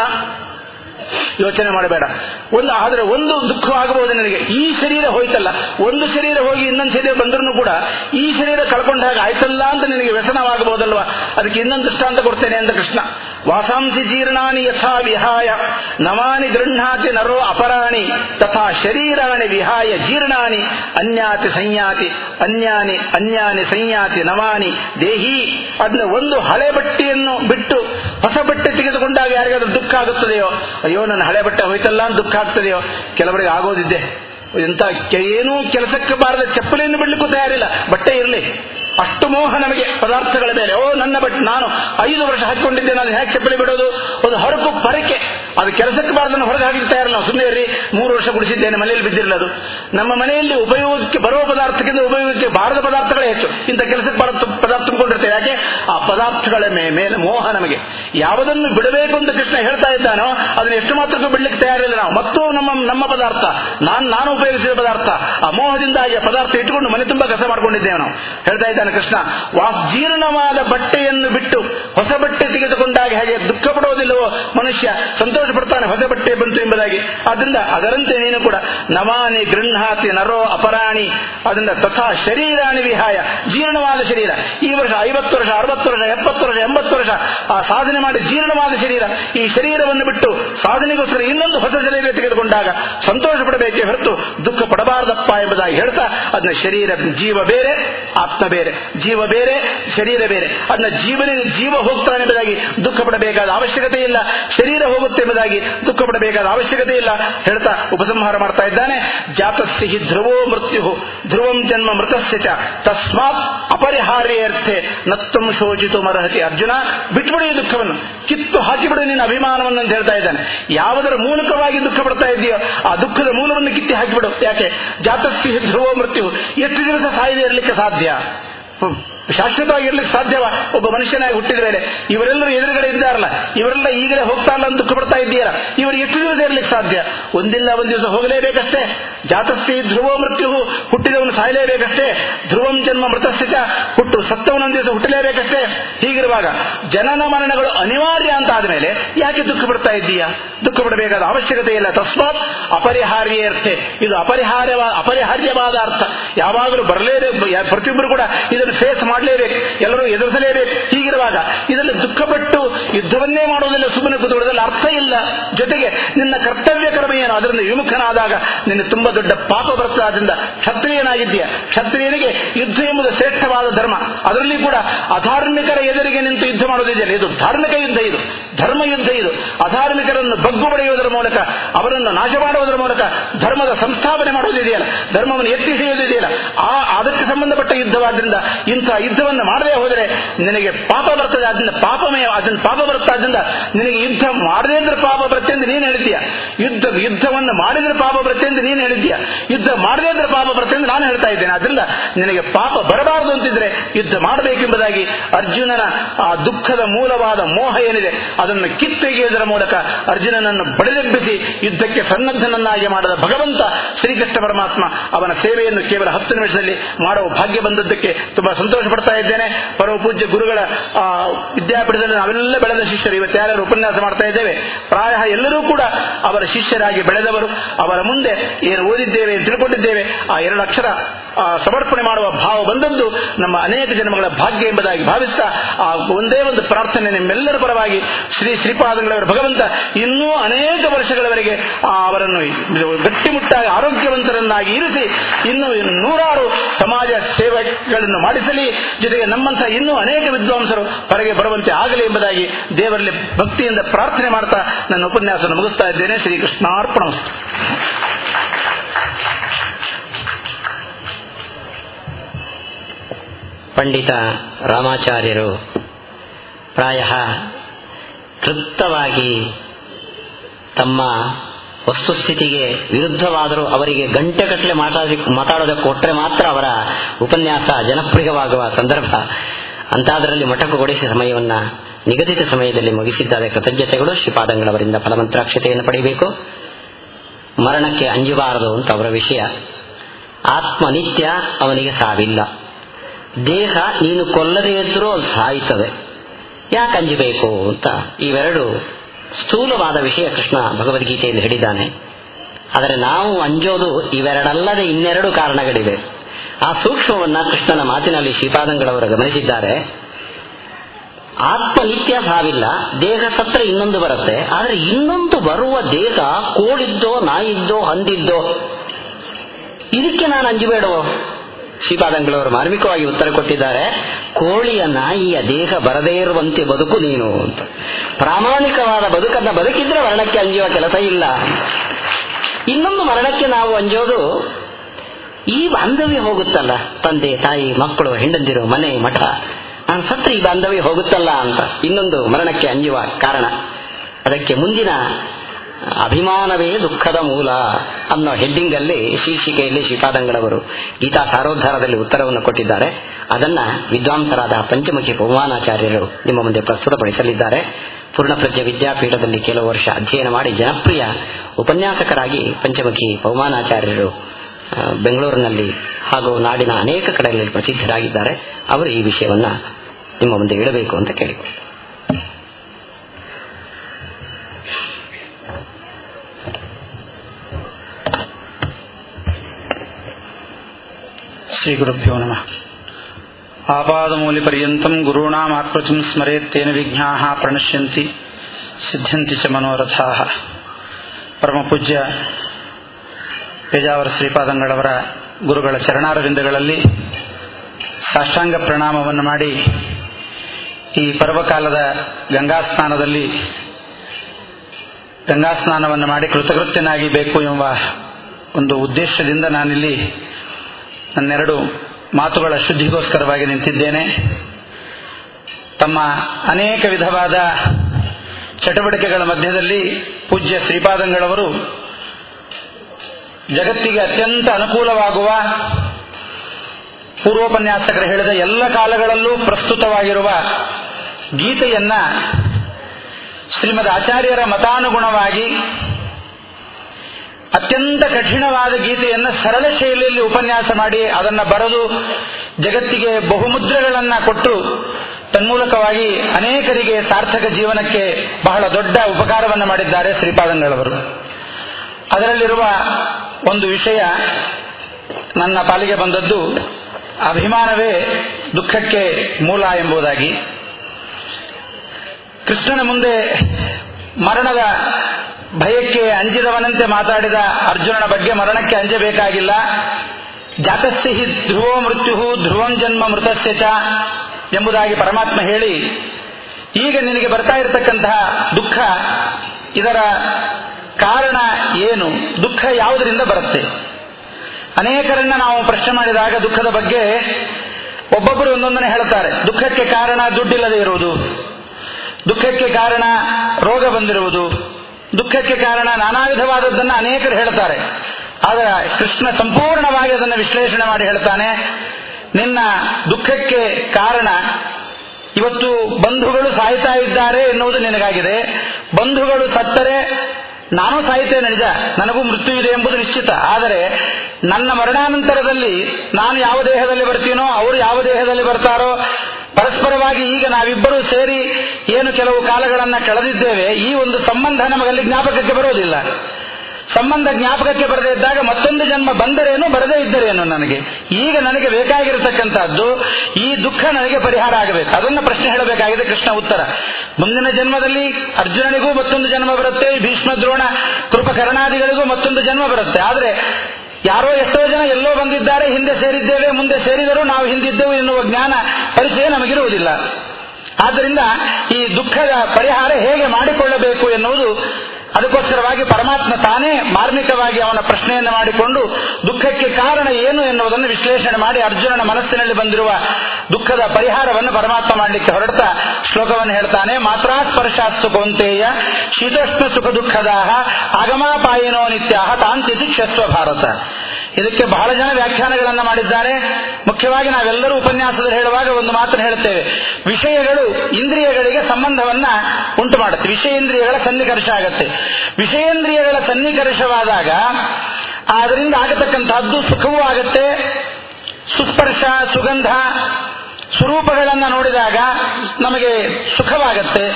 ಯೋಚನೆ ಮಾಡಬೇಡ ಒಂದು ಆದರೆ ಒಂದು ದುಃಖ ಆಗಬಹುದು ನಿನಗೆ ಈ ಶರೀರ ಹೋಯ್ತಲ್ಲ ಒಂದು ಶರೀರ ಹೋಗಿ ಇನ್ನೊಂದು ಶರೀರ ಬಂದರೂ ಕೂಡ ಈ ಶರೀರ ಕಳ್ಕೊಂಡ ಹಾಗೆ ಆಯ್ತಲ್ಲ ಅಂತ ನಿನಗೆ ವ್ಯಸನವಾಗಬಹುದಲ್ವಾ ಅದಕ್ಕೆ ಇನ್ನೊಂದು ದೃಷ್ಟಾಂತ ಕೊಡ್ತೇನೆ ಅಂತ ಕೃಷ್ಣ ವಾಸಾಂಸಿ ಜೀರ್ಣಾನಿ ಯಥಾ ವಿಹಾಯ ನವಾನಿ ಗೃಹಾತಿ ನರೋ ಅಪರಾಣಿ ತಥಾ ಶರೀರಾಣಿ ವಿಹಾಯ ಜೀರ್ಣಾನಿ ಅನ್ಯಾತಿ ಸಂಯಾತಿ ಅನ್ಯಾನಿ ಅನ್ಯಾನಿ ಸಂಯಾತಿ ನವಾನಿ ದೇಹಿ ಅದನ್ನ ಒಂದು ಹಳೆ ಬಟ್ಟೆಯನ್ನು ಬಿಟ್ಟು ಹೊಸ ಬಟ್ಟೆ ತೆಗೆದುಕೊಂಡಾಗ ಯಾರಿಗಾದ್ರೂ ದುಃಖ ಆಗುತ್ತದೆಯೋ ಅಯ್ಯೋ ನನ್ನ ಹಳೆ ಬಟ್ಟೆ ಹೋಯ್ತಲ್ಲ ಅಂತ ದುಃಖ ಆಗ್ತದೆಯೋ ಕೆಲವರಿಗೆ ಆಗೋದಿದ್ದೆ ಎಂತ ಏನೂ ಕೆಲಸಕ್ಕೆ ಬಾರದ ಚಪ್ಪಲಿಯನ್ನು ಬಿಡ್ಲಿಕ್ಕೂ ತಯಾರಿಲ್ಲ ಬಟ್ಟೆ ಇರಲಿ ಅಷ್ಟು ಮೋಹ ನಮಗೆ ಪದಾರ್ಥಗಳ ಮೇಲೆ ಓ ನನ್ನ ಬಟ್ ನಾನು ಐದು ವರ್ಷ ಹಾಕಿಕೊಂಡಿದ್ದೆ ನಾನು ಹೇಗೆ ಚಪ್ಪಲಿ ಬಿಡೋದು ಒಂದು ಹೊರಕು ಪರಕೆ ಅದು ಕೆಲಸಕ್ಕೆ ಬಾರದನ್ನು ಹೊರಗೆ ಹಾಕಲಿಕ್ಕೆ ತಯಾರಿಲ್ಲ ನಾವು ಸುಮ್ಮನೆ ಇರ್ರಿ ಮೂರು ವರ್ಷ ಕುಡಿಸಿದ್ದೇನೆ ಮನೆಯಲ್ಲಿ ಬಿದ್ದಿರಲ್ಲ ಅದು ನಮ್ಮ ಮನೆಯಲ್ಲಿ ಉಪಯೋಗಕ್ಕೆ ಬರುವ ಪದಾರ್ಥಕ್ಕಿಂತ ಉಪಯೋಗಕ್ಕೆ ಬಾರದ ಪದಾರ್ಥಗಳೇ ಹೆಚ್ಚು ಇಂಥ ಕೆಲಸಕ್ಕೆ ಬಾರದ ಪದಾರ್ಥ ತುಂಬಿಕೊಂಡಿರ್ತೇವೆ ಯಾಕೆ ಆ ಪದಾರ್ಥಗಳ ಮೇ- ಮೇಲೆ ಮೋಹ ನಮಗೆ ಯಾವುದನ್ನು ಬಿಡಬೇಕು ಅಂತ ಕೃಷ್ಣ ಹೇಳ್ತಾ ಇದ್ದಾನೋ ಅದನ್ನ ಎಷ್ಟು ಮಾತ್ರಕ್ಕೂ ಬಿಡ್ಲಿಕ್ಕೆ ತಯಾರಿಲ್ಲ ನಾವು ಮತ್ತು ನಮ್ಮ ನಮ್ಮ ಪದಾರ್ಥ ನಾನು ನಾನು ಉಪಯೋಗಿಸಿದ ಪದಾರ್ಥ ಆ ಮೋಹದಿಂದಾಗಿ ಆ ಪದಾರ್ಥ ಇಟ್ಟುಕೊಂಡು ಮನೆ ತುಂಬಾ ಕಸ ಮಾಡ್ಕೊಂಡಿದ್ದೇವೆ ನಾವು ಹೇಳ್ತಾ ಇದ್ದಾನೆ ಕೃಷ್ಣ ವಾಸ್ ಜೀರ್ಣವಾದ ಬಟ್ಟೆಯನ್ನು ಬಿಟ್ಟು ಹೊಸ ಬಟ್ಟೆ ತೆಗೆದುಕೊಂಡಾಗ ಹೇಗೆ ದುಃಖ ಪಡುವುದಿಲ್ಲವೋ ಮನುಷ್ಯ ಸಂತೋಷ ಪಡ್ತಾನೆ ಹೊಸ ಬಟ್ಟೆ ಬಂತು ಎಂಬುದಾಗಿ ಅದರಿಂದ ಅದರಂತೆ ನೀನು ಕೂಡ ನವಾನಿ ಗೃಹಾತಿ ನರೋ ಅಪರಾಣಿ ಅದರಿಂದ ತಥಾ ಶರೀರಾಣಿ ವಿಹಾಯ ಜೀರ್ಣವಾದ ಶರೀರ ಈ ವರ್ಷ ಐವತ್ತು ವರ್ಷ ಅರವತ್ತು ವರ್ಷ ಎಪ್ಪತ್ತು ವರ್ಷ ಎಂಬತ್ತು ವರ್ಷ ಆ ಸಾಧನೆ ಮಾಡಿ ಜೀರ್ಣವಾದ ಶರೀರ ಈ ಶರೀರವನ್ನು ಬಿಟ್ಟು ಸಾಧನೆಗೋಸ್ಕರ ಇನ್ನೊಂದು ಹೊಸ ಶರೀರ ತೆಗೆದುಕೊಂಡಾಗ ಸಂತೋಷ ಪಡಬೇಕೇ ಹೊರತು ದುಃಖ ಪಡಬಾರದಪ್ಪ ಎಂಬುದಾಗಿ ಹೇಳ್ತಾ ಅದನ್ನ ಶರೀರ ಜೀವ ಬೇರೆ ಆತ್ಮ ಬೇರೆ ಜೀವ ಬೇರೆ ಶರೀರ ಬೇರೆ ಅದನ್ನ ಜೀವನಿಗೆ ಜೀವ ಹೋಗ್ತಾನೆ ಎಂಬುದಾಗಿ ದುಃಖ ಪಡಬೇಕಾದ ಅವಶ್ಯಕತೆ ಇಲ್ಲ ಶರೀರ ಹೋಗುತ್ತೆ ಎಂಬುದಾಗಿ ದುಃಖ ಪಡಬೇಕಾದ ಅವಶ್ಯಕತೆ ಇಲ್ಲ ಹೇಳ್ತಾ ಉಪಸಂಹಾರ ಮಾಡ್ತಾ ಇದ್ದಾನೆ ಜಾತಸ್ಸಿ ಹಿ ಧ್ರುವೋ ಮೃತ್ಯು ಧ್ರುವಂ ಜನ್ಮ ಮೃತಸ್ಯ ಚ ತಸ್ಮಾತ್ ಅಪರಿಹಾರ್ಯರ್ಥೆ ನತ್ತಂ ಶೋಚಿತು ಮರಹತಿ ಅರ್ಜುನ ಬಿಟ್ಬಿಡು ಈ ದುಃಖವನ್ನು ಕಿತ್ತು ಹಾಕಿಬಿಡು ನಿನ್ನ ಅಭಿಮಾನವನ್ನು ಅಂತ ಹೇಳ್ತಾ ಇದ್ದಾನೆ ಯಾವುದರ ಮೂಲಕವಾಗಿ ದುಃಖ ಪಡ್ತಾ ಇದೆಯೋ ಆ ದುಃಖದ ಮೂಲವನ್ನು ಕಿತ್ತಿ ಹಾಕಿಬಿಡು ಯಾಕೆ ಜಾತಸ್ಸಿ ಹಿ ಧ್ರುವೋ ಮೃತ್ಯು ಎಷ್ಟು ದಿವಸ ಸಾಯದೆ ಇರಲಿಕ್ಕೆ ಸಾಧ್ಯ ಹ್ಮ್. ಶಾಶ್ವತವಾಗಿರ್ಲಿಕ್ಕೆ ಸಾಧ್ಯವ ಒಬ್ಬ ಮನುಷ್ಯನಾಗಿ ಹುಟ್ಟಿದ ಮೇಲೆ ಇವರೆಲ್ಲರೂ ಎದುರುಗಡೆ ಇದ್ದಾರಲ್ಲ ಇವರೆಲ್ಲ ಈಗಲೇ ಹೋಗ್ತಾ ಇಲ್ಲ ಅಂತ ದುಃಖ ಪಡ್ತಾ ಇದ್ದೀರಾ ಇವರು ಎಷ್ಟು ದಿವಸ ಇರ್ಲಿಕ್ಕೆ ಸಾಧ್ಯ ಒಂದಿಲ್ಲ ಒಂದು ದಿವಸ ಹೋಗಲೇಬೇಕಷ್ಟೇ ಜಾತಸ್ಸಿ ಧ್ರುವ ಮೃತ್ಯು ಹುಟ್ಟಿದವನು ಸಾಯಲೇಬೇಕಷ್ಟೇ ಧ್ರುವಂ ಜನ್ಮ ಮೃತಸ್ಯ ಚ ಹುಟ್ಟು ಸತ್ತವನೊಂದು ದಿವಸ ಹುಟ್ಟಲೇಬೇಕಷ್ಟೇ ಹೀಗಿರುವಾಗ ಜನನ ಮರಣಗಳು ಅನಿವಾರ್ಯ ಅಂತ ಆದ್ಮೇಲೆ ಯಾಕೆ ದುಃಖ ಪಡ್ತಾ ಇದ್ದೀಯಾ ದುಃಖ ಪಡಬೇಕಾದ ಅವಶ್ಯಕತೆ ಇಲ್ಲ ತಸ್ಮಾತ್ ಅಪರಿಹಾರ್ಯರ್ಥೆ ಇದು ಅಪರಿಹಾರ್ಯವಾದ ಅಪರಿಹಾರ್ಯವಾದ ಅರ್ಥ ಯಾವಾಗಲೂ ಬರಲೇಬೇಕು ಯಾ- ಪ್ರತಿಯೊಬ್ಬರು ಕೂಡ ಇದನ್ನು ಫೇಸ್ ಮಾಡಲೇಬೇಕು ಎಲ್ಲರೂ ಎದುರಿಸಲೇಬೇಕು ಹೀಗಿರುವಾಗ ಇದರಲ್ಲಿ ದುಃಖಪಟ್ಟು ಯುದ್ಧವನ್ನೇ ಮಾಡೋದಿಲ್ಲ ಸುಮ್ಮನೆ ಕೂತ್ಕೊಳ್ಳೋದ್ರಲ್ಲಿ ಅರ್ಥ ಇಲ್ಲ ಜೊತೆಗೆ ನಿನ್ನ ಕರ್ತವ್ಯ ಕರ್ಮ ಏನು ಅದರಿಂದ ವಿಮುಖನಾದಾಗ ನಿನ್ನ ತುಂಬಾ ದೊಡ್ಡ ಪಾಪ ಬರ್ತದೆ ಅದರಿಂದ ಕ್ಷತ್ರಿಯನಾಗಿದ್ದೀಯ ಕ್ಷತ್ರಿಯನಿಗೆ ಯುದ್ಧ ಎಂಬುದು ಶ್ರೇಷ್ಠವಾದ ಧರ್ಮ ಅದರಲ್ಲಿ ಕೂಡ ಅಧಾರ್ಮಿಕರ ಎದುರಿಗೆ ನಿಂತು ಯುದ್ಧ ಮಾಡೋದಿದೆಯಲ್ಲ ಇದು ಧಾರ್ಮಿಕ ಯುದ್ಧ ಇದು ಧರ್ಮ ಯುದ್ಧ ಇದು ಅಧಾರ್ಮಿಕರನ್ನು ಬಗ್ಗು ಬಡಿಯುವುದರ ಮೂಲಕ ಅವರನ್ನು ನಾಶ ಮಾಡುವುದರ ಮೂಲಕ ಧರ್ಮದ ಸಂಸ್ಥಾಪನೆ ಮಾಡುವುದಿದೆಯಲ್ಲ ಧರ್ಮವನ್ನು ಎತ್ತಿ ಹಿಡಿಯುವುದಿದೆಯಲ್ಲ ಆ ಅದಕ್ಕೆ ಸಂಬಂಧಪಟ್ಟ ಯುದ್ಧವಾದ್ರಿಂದ ಇಂಥ ಯುದ್ಧವನ್ನು ಮಾಡದೇ ಹೋದರೆ ನಿನಗೆ ಪಾಪ ಬರ್ತದೆ ಅದರಿಂದ ಪಾಪಮೇ ಅದನ್ನ ಪಾಪ ಬರುತ್ತೆ ಅದರಿಂದ ನಿನಗೆ ಯುದ್ಧ ಮಾಡದೇ ಇದ್ರೆ ಪಾಪ ಬರುತ್ತೆ ಎಂದು ನೀನು ಹೇಳಿದ್ದೀಯ ಯುದ್ಧ ಯುದ್ಧವನ್ನು ಮಾಡಿದ್ರೆ ಪಾಪ ಬರುತ್ತೆ ಎಂದು ನೀನು ಹೇಳಿದ್ದೀಯ ಯುದ್ಧ ಮಾಡದೇ ಇದ್ರೆ ಪಾಪ ಬರುತ್ತೆ ಎಂದು ನಾನು ಹೇಳ್ತಾ ಇದ್ದೇನೆ ಅದರಿಂದ ನಿನಗೆ ಪಾಪ ಬರಬಾರದು ಅಂತಿದ್ರೆ ಯುದ್ಧ ಮಾಡಬೇಕೆಂಬುದಾಗಿ ಅರ್ಜುನನ ಆ ದುಃಖದ ಮೂಲವಾದ ಮೋಹ ಏನಿದೆ ಅದನ್ನು ಕಿತ್ತೊಗೆಯುವುದರ ಮೂಲಕ ಅರ್ಜುನನನ್ನು ಬಡಿದೆಬ್ಬಿಸಿ ಯುದ್ಧಕ್ಕೆ ಸನ್ನದ್ಧನನ್ನಾಗಿ ಮಾಡದ ಭಗವಂತ ಶ್ರೀಕೃಷ್ಣ ಪರಮಾತ್ಮ ಅವನ ಸೇವೆಯನ್ನು ಕೇವಲ ಹತ್ತು ನಿಮಿಷದಲ್ಲಿ ಮಾಡುವ ಭಾಗ್ಯ ಬಂದದ್ದಕ್ಕೆ ತುಂಬಾ ಸಂತೋಷ ಪಡ್ತಾ ಇದ್ದೇನೆ ಪರಮ ಪೂಜ್ಯ ಗುರುಗಳ ಆ, ವಿದ್ಯಾಪೀಠದಲ್ಲಿ ನಾವೆಲ್ಲ ಬೆಳೆದ ಶಿಷ್ಯರು ಇವತ್ತು ಯಾರ್ಯಾರು ಉಪನ್ಯಾಸ ಮಾಡ್ತಾ ಇದ್ದೇವೆ ಪ್ರಾಯ ಎಲ್ಲರೂ ಕೂಡ ಅವರ ಶಿಷ್ಯರಾಗಿ ಬೆಳೆದವರು ಅವರ ಮುಂದೆ ಏನು ಓದಿದ್ದೇವೆ ಏನು ತಿಳ್ಕೊಂಡಿದ್ದೇವೆ ಆ ಎರಡು ಅಕ್ಷರ ಆ, ಸಮರ್ಪಣೆ ಮಾಡುವ ಭಾವ ಬಂದದ್ದು ನಮ್ಮ ಅನೇಕ ಜನ್ಮಗಳ ಭಾಗ್ಯ ಎಂಬುದಾಗಿ ಭಾವಿಸ್ತಾ ಆ ಒಂದೇ ಒಂದು ಪ್ರಾರ್ಥನೆ ನಿಮ್ಮೆಲ್ಲರ ಪರವಾಗಿ ಶ್ರೀ ಶ್ರೀಪಾದಂಗಳವರ ಭಗವಂತ ಇನ್ನೂ ಅನೇಕ ವರ್ಷಗಳವರೆಗೆ ಆ, ಅವರನ್ನು ಗಟ್ಟಿಮುಟ್ಟಾಗಿ ಆರೋಗ್ಯವಂತರನ್ನಾಗಿ ಇರಿಸಿ ಇನ್ನು ನೂರಾರು ಸಮಾಜ ಸೇವೆಗಳನ್ನು ಮಾಡಿಸಲಿ ಜೊತೆಗೆ ನಮ್ಮಂಥ ಇನ್ನೂ ಅನೇಕ ವಿದ್ವಾಂಸರು ಹೊರಗೆ ಬರುವಂತೆ ಆಗಲಿ ಎಂಬುದಾಗಿ ದೇವರಲ್ಲಿ ಭಕ್ತಿಯಿಂದ ಪ್ರಾರ್ಥನೆ ಮಾಡ್ತಾ ನನ್ನ ಉಪನ್ಯಾಸವನ್ನು ಮುಗಿಸ್ತಾ ಇದ್ದೇನೆ ಶ್ರೀ ಕೃಷ್ಣಾರ್ಪಣ ಪಂಡಿತ ರಾಮಾಚಾರ್ಯರು ಪ್ರಾಯ ತೃಪ್ತವಾಗಿ ತಮ್ಮ ವಸ್ತುಸ್ಥಿತಿಗೆ ವಿರುದ್ಧವಾದರೂ ಅವರಿಗೆ ಗಂಟೆಗಟ್ಟಲೆ ಮಾತಾಡಿ ಮಾತಾಡೋದಕ್ಕೆ ಕೊಟ್ಟರೆ ಮಾತ್ರ ಅವರ ಉಪನ್ಯಾಸ ಜನಪ್ರಿಯವಾಗುವ ಸಂದರ್ಭ ಅಂತಾದರಲ್ಲಿ ಮೊಟಕುಗೊಳಿಸಿ ಸಮಯವನ್ನ ನಿಗದಿತ ಸಮಯದಲ್ಲಿ ಮುಗಿಸಿದ್ದಾರೆ ಕೃತಜ್ಞತೆಗಳು ಶ್ರೀಪಾದಂಗಳವರಿಂದ ಫಲಮಂತ್ರಾಕ್ಷತೆಯನ್ನು ಪಡೆಯಬೇಕು ಮರಣಕ್ಕೆ ಅಂಜಬಾರದು ಅಂತ ಅವರ ವಿಷಯ ಆತ್ಮ ನಿತ್ಯ ಅವನಿಗೆ ಸಾವಿಲ್ಲ ದೇಹ ನೀನು ಕೊಲ್ಲದೇ ಇದ್ರೂ ಅದು ಸಾಯ್ತದೆ ಯಾಕೆ ಅಂಜಬೇಕು ಅಂತ ಇವೆರಡು ಸ್ಥೂಲವಾದ ವಿಷಯ ಕೃಷ್ಣ ಭಗವದ್ಗೀತೆಯಲ್ಲಿ ಹೇಳಿದ್ದಾನೆ ಆದರೆ ನಾವು ಅಂಜೋದು ಇವೆರಡಲ್ಲದೆ ಇನ್ನೆರಡು ಕಾರಣಗಳಿವೆ ಆ ಸೂಕ್ಷ್ಮವನ್ನ ಕೃಷ್ಣನ ಮಾತಿನಲ್ಲಿ ಶ್ರೀಪಾದಂಗಳವರು ಗಮನಿಸಿದ್ದಾರೆ ಆತ್ಮ ನಿತ್ಯ ಸಾವಿಲ್ಲ ದೇಹ ಸತ್ರ ಇನ್ನೊಂದು ಬರುತ್ತೆ ಆದರೆ ಇನ್ನೊಂದು ಬರುವ ದೇಹ ಕೋಳಿದ್ದೋ ನಾಯಿದ್ದೋ ಹಂದಿದ್ದೋ ಇದಕ್ಕೆ ನಾನು ಅಂಜಬೇಡವೋ ಶ್ರೀಪಾದಂಗಳವರು ಮಾರ್ಮಿಕವಾಗಿ ಉತ್ತರ ಕೊಟ್ಟಿದ್ದಾರೆ ಕೋಳಿಯ ನಾಯಿಯ ದೇಹ ಬರದೇ ಇರುವಂತೆ ಬದುಕು ನೀನು ಅಂತ ಪ್ರಾಮಾಣಿಕವಾದ ಬದುಕನ್ನ ಬದುಕಿದ್ರೆ ಮರಣಕ್ಕೆ ಅಂಜುವ ಕೆಲಸ ಇಲ್ಲ ಇನ್ನೊಂದು ಮರಣಕ್ಕೆ ನಾವು ಅಂಜೋದು ಈ ಬಾಂಧವ್ಯ ಹೋಗುತ್ತಲ್ಲ ತಂದೆ ತಾಯಿ ಮಕ್ಕಳು ಹೆಂಡಂದಿರು ಮನೆ ಮಠ ನಾನು ಸತ್ರ ಈ ಬಾಂಧವ್ಯ ಹೋಗುತ್ತಲ್ಲ ಅಂತ ಇನ್ನೊಂದು ಮರಣಕ್ಕೆ ಅಂಜುವ ಕಾರಣ ಅದಕ್ಕೆ ಮುಂದಿನ ಅಭಿಮಾನವೇ ದುಃಖದ ಮೂಲ ಅನ್ನೋ ಹೆಡ್ಡಿಂಗ್ ಅಲ್ಲಿ ಶೀರ್ಷಿಕೆಯಲ್ಲಿ ಶ್ರೀಪಾದಂಗಳವರು ಗೀತಾ ಸಾರೋದ್ಧಾರದಲ್ಲಿ ಉತ್ತರವನ್ನು ಕೊಟ್ಟಿದ್ದಾರೆ ಅದನ್ನ ವಿದ್ವಾಂಸರಾದ ಪಂಚಮುಖಿ ಪವಮಾನಾಚಾರ್ಯರು ನಿಮ್ಮ ಮುಂದೆ ಪ್ರಸ್ತುತಪಡಿಸಲಿದ್ದಾರೆ ಪೂರ್ಣಪ್ರಜ್ಞ ವಿದ್ಯಾಪೀಠದಲ್ಲಿ ಕೆಲವು ವರ್ಷ ಅಧ್ಯಯನ ಮಾಡಿ ಜನಪ್ರಿಯ ಉಪನ್ಯಾಸಕರಾಗಿ ಪಂಚಮುಖಿ ಪವಮಾನಾಚಾರ್ಯರು ಬೆಂಗಳೂರಿನಲ್ಲಿ ಹಾಗೂ ನಾಡಿನ ಅನೇಕ ಕಡೆಗಳಲ್ಲಿ ಪ್ರಸಿದ್ಧರಾಗಿದ್ದಾರೆ ಅವರು ಈ ವಿಷಯವನ್ನ ನಿಮ್ಮ ಮುಂದೆ ಇಡಬೇಕು ಅಂತ ಕೇಳಿಕೊಳ್ಳಿ ಶ್ರೀ ಗುರುಭ್ಯೋ ನಮಃ ಆಪಾದಮೂಲಿ ಪರ್ಯಂತಂ ಗುರುಣಾಮಾತ್ಮತಿಂ ಸ್ಮರೇತ್ತೇನ ವಿಘ್ನಾ ಪ್ರಣಶ್ಯಂತಿ ಸಿದ್ಧಂತಿ ಚ ಮನೋರಥಾ ಪರಮ ಪೂಜ್ಯ ಪೇಜಾವರ ಶ್ರೀಪಾದಂಗಳವರ ಗುರುಗಳ ಚರಣಾರವಿಂದಗಳಲ್ಲಿ ಸಾಷ್ಟಾಂಗ ಪ್ರಣಾಮವನ್ನು ಮಾಡಿ ಈ ಪರ್ವಕಾಲದ ಗಂಗಾ ಸ್ನಾನದಲ್ಲಿ ಗಂಗಾ ಸ್ನಾನವನ್ನು ಮಾಡಿ ಕೃತಕೃತ್ಯನಾಗಿ ಬೇಕು ಎಂಬ ಒಂದು ಉದ್ದೇಶದಿಂದ ನಾನಿಲ್ಲಿ ನನ್ನೆರಡು ಮಾತುಗಳ ಶುದ್ಧಿಗೋಸ್ಕರವಾಗಿ ನಿಂತಿದ್ದೇನೆ ತಮ್ಮ ಅನೇಕ ವಿಧವಾದ ಚಟುವಟಿಕೆಗಳ ಮಧ್ಯದಲ್ಲಿ ಪೂಜ್ಯ ಶ್ರೀಪಾದಂಗಳವರು ಜಗತ್ತಿಗೆ ಅತ್ಯಂತ ಅನುಕೂಲವಾಗುವ ಪೂರ್ವೋಪನ್ಯಾಸಕರು ಹೇಳಿದ ಎಲ್ಲ ಕಾಲಗಳಲ್ಲೂ ಪ್ರಸ್ತುತವಾಗಿರುವ ಗೀತೆಯನ್ನ ಶ್ರೀಮದ್ ಆಚಾರ್ಯರ ಮತಾನುಗುಣವಾಗಿ ಅತ್ಯಂತ ಕಠಿಣವಾದ ಗೀತೆಯನ್ನು ಸರಳ ಶೈಲಿಯಲ್ಲಿ ಉಪನ್ಯಾಸ ಮಾಡಿ ಅದನ್ನ ಬರೆದು ಜಗತ್ತಿಗೆ ಬಹುಮುದ್ರೆಗಳನ್ನ ಕೊಟ್ಟು ತನ್ಮೂಲಕವಾಗಿ ಅನೇಕರಿಗೆ ಸಾರ್ಥಕ ಜೀವನಕ್ಕೆ ಬಹಳ ದೊಡ್ಡ ಉಪಕಾರವನ್ನು ಮಾಡಿದ್ದಾರೆ ಶ್ರೀಪಾದಂಗಳವರು ಅದರಲ್ಲಿರುವ ಒಂದು ವಿಷಯ ನನ್ನ ಪಾಲಿಗೆ ಬಂದದ್ದು ಅಭಿಮಾನವೇ ದುಃಖಕ್ಕೆ ಮೂಲ ಎಂಬುದಾಗಿ ಕೃಷ್ಣನ ಮುಂದೆ ಮರಣದ ಭಯಕ್ಕೆ ಅಂಜಿದವನಂತೆ ಮಾತಾಡಿದ ಅರ್ಜುನನ ಬಗ್ಗೆ ಮರಣಕ್ಕೆ ಅಂಜಬೇಕಾಗಿಲ್ಲ ಜಾತಸ್ಯ ಹಿ ಧ್ರುವೋ ಮೃತ್ಯು ಧ್ರುವಂ ಜನ್ಮ ಮೃತಸ್ಯ ಚ ಎಂಬುದಾಗಿ ಪರಮಾತ್ಮ ಹೇಳಿ ಈಗ ನಿನಗೆ ಬರ್ತಾ ಇರತಕ್ಕಂತಹ ದುಃಖ ಇದರ ಕಾರಣ ಏನು ದುಃಖ ಯಾವುದರಿಂದ ಬರುತ್ತೆ ಅನೇಕರನ್ನ ನಾವು ಪ್ರಶ್ನೆ ಮಾಡಿದಾಗ ದುಃಖದ ಬಗ್ಗೆ ಒಬ್ಬೊಬ್ಬರು ಒಂದೊಂದನ್ನು ಹೇಳ್ತಾರೆ ದುಃಖಕ್ಕೆ ಕಾರಣ ದುಡ್ಡಿಲ್ಲದೆ ಇರುವುದು ದುಃಖಕ್ಕೆ ಕಾರಣ ರೋಗ ಬಂದಿರುವುದು ದುಃಖಕ್ಕೆ ಕಾರಣ ನಾನಾ ವಿಧವಾದದ್ದನ್ನು ಅನೇಕರು ಹೇಳ್ತಾರೆ ಆದರೆ ಕೃಷ್ಣ ಸಂಪೂರ್ಣವಾಗಿ ಅದನ್ನು ವಿಶ್ಲೇಷಣೆ ಮಾಡಿ ಹೇಳ್ತಾನೆ ನಿನ್ನ ದುಃಖಕ್ಕೆ ಕಾರಣ ಇವತ್ತು ಬಂಧುಗಳು ಸಾಯ್ತಾ ಇದ್ದಾರೆ ಎನ್ನುವುದು ನಿನಗಾಗಿದೆ ಬಂಧುಗಳು ಸತ್ತರೆ ನಾನು ಸಾಯ್ತೇನೆ ನಿಜ ನನಗೂ ಮೃತ್ಯು ಇದೆ ಎಂಬುದು ನಿಶ್ಚಿತ ಆದರೆ ನನ್ನ ಮರಣಾನಂತರದಲ್ಲಿ ನಾನು ಯಾವ ದೇಹದಲ್ಲಿ ಬರ್ತೀನೋ ಅವರು ಯಾವ ದೇಹದಲ್ಲಿ ಬರ್ತಾರೋ ಪರಸ್ಪರವಾಗಿ ಈಗ ನಾವಿಬ್ಬರೂ ಸೇರಿ ಏನು ಕೆಲವು ಕಾಲಗಳನ್ನ ಕಳೆದಿದ್ದೇವೆ ಈ ಒಂದು ಸಂಬಂಧ ನಮಗಲ್ಲಿ ಜ್ಞಾಪಕಕ್ಕೆ ಬರೋದಿಲ್ಲ ಸಂಬಂಧ ಜ್ಞಾಪಕಕ್ಕೆ ಬರದೇ ಇದ್ದಾಗ ಮತ್ತೊಂದು ಜನ್ಮ ಬಂದರೇನು ಬರದೇ ಇದ್ದರೇನು ನನಗೆ ಈಗ ನನಗೆ ಬೇಕಾಗಿರತಕ್ಕಂಥದ್ದು ಈ ದುಃಖ ನನಗೆ ಪರಿಹಾರ ಆಗಬೇಕು ಅದನ್ನ ಪ್ರಶ್ನೆ ಹೇಳಬೇಕಾಗಿದೆ ಕೃಷ್ಣ ಉತ್ತರ ಮುಂದಿನ ಜನ್ಮದಲ್ಲಿ ಅರ್ಜುನನಿಗೂ ಮತ್ತೊಂದು ಜನ್ಮ ಬರುತ್ತೆ ಭೀಷ್ಮ ದ್ರೋಣ ಕೃಪಕರ್ಣಾದಿಗಳಿಗೂ ಮತ್ತೊಂದು ಜನ್ಮ ಬರುತ್ತೆ ಆದರೆ ಯಾರೋ ಎಷ್ಟೋ ಜನ ಎಲ್ಲೋ ಬಂದಿದ್ದಾರೆ ಹಿಂದೆ ಸೇರಿದ್ದೇವೆ ಮುಂದೆ ಸೇರಿದರೂ ನಾವು ಹಿಂದಿದ್ದೆವು ಎನ್ನುವ ಜ್ಞಾನ ಪರಿಚಯ ನಮಗಿರುವುದಿಲ್ಲ ಆದ್ದರಿಂದ ಈ ದುಃಖದ ಪರಿಹಾರ ಹೇಗೆ ಮಾಡಿಕೊಳ್ಳಬೇಕು ಎನ್ನುವುದು ಅದಕ್ಕೋಸ್ಕರವಾಗಿ ಪರಮಾತ್ಮ ತಾನೇ ಮಾರ್ಮಿಕವಾಗಿ ಅವನ ಪ್ರಶ್ನೆಯನ್ನು ಮಾಡಿಕೊಂಡು ದುಃಖಕ್ಕೆ ಕಾರಣ ಏನು ಎನ್ನುವುದನ್ನು ವಿಶ್ಲೇಷಣೆ ಮಾಡಿ ಅರ್ಜುನನ ಮನಸ್ಸಿನಲ್ಲಿ ಬಂದಿರುವ ದುಃಖದ ಪರಿಹಾರವನ್ನು ಪರಮಾತ್ಮ ಮಾಡಲಿಕ್ಕೆ ಹೊರಡ್ತಾ ಶ್ಲೋಕವನ್ನು ಹೇಳ್ತಾನೆ ಮಾತ್ರ ಸ್ಪರ್ಶಾಸ್ತು ಕೌಂತೆಯ ಶೀತೋಷ್ಣ ಸುಖ ದುಃಖದಾಹ ಆಗಮಾಪಾಯಿನೋ ನಿತ್ಯಾಹ ತಾಂತ್ಯತಿ ಕ್ಷಸ್ವ ಭಾರತ ಇದಕ್ಕೆ ಬಹಳ ಜನ ವ್ಯಾಖ್ಯಾನಗಳನ್ನ ಮಾಡಿದ್ದಾರೆ ಮುಖ್ಯವಾಗಿ ನಾವೆಲ್ಲರೂ ಉಪನ್ಯಾಸದಲ್ಲಿ ಹೇಳುವಾಗ ಒಂದು ಮಾತನ್ನು ಹೇಳುತ್ತೇವೆ ವಿಷಯಗಳು ಇಂದ್ರಿಯಗಳಿಗೆ ಸಂಬಂಧವನ್ನ ಉಂಟು ಮಾಡುತ್ತೆ ವಿಷಯೇಂದ್ರಿಯಗಳ ಸನ್ನಿಕರ್ಷ ಆಗತ್ತೆ ವಿಷಯೇಂದ್ರಿಯಗಳ ಸನ್ನಿಕರ್ಷವಾದಾಗ ಅದರಿಂದ ಆಗತಕ್ಕಂತಹದ್ದು ಸುಖವೂ ಆಗತ್ತೆ ಸುಸ್ಪರ್ಶ ಸುಗಂಧ ಸ್ವರೂಪಗಳನ್ನ ನೋಡಿದಾಗ ನಮಗೆ ಸುಖವಾಗತ್ತೆ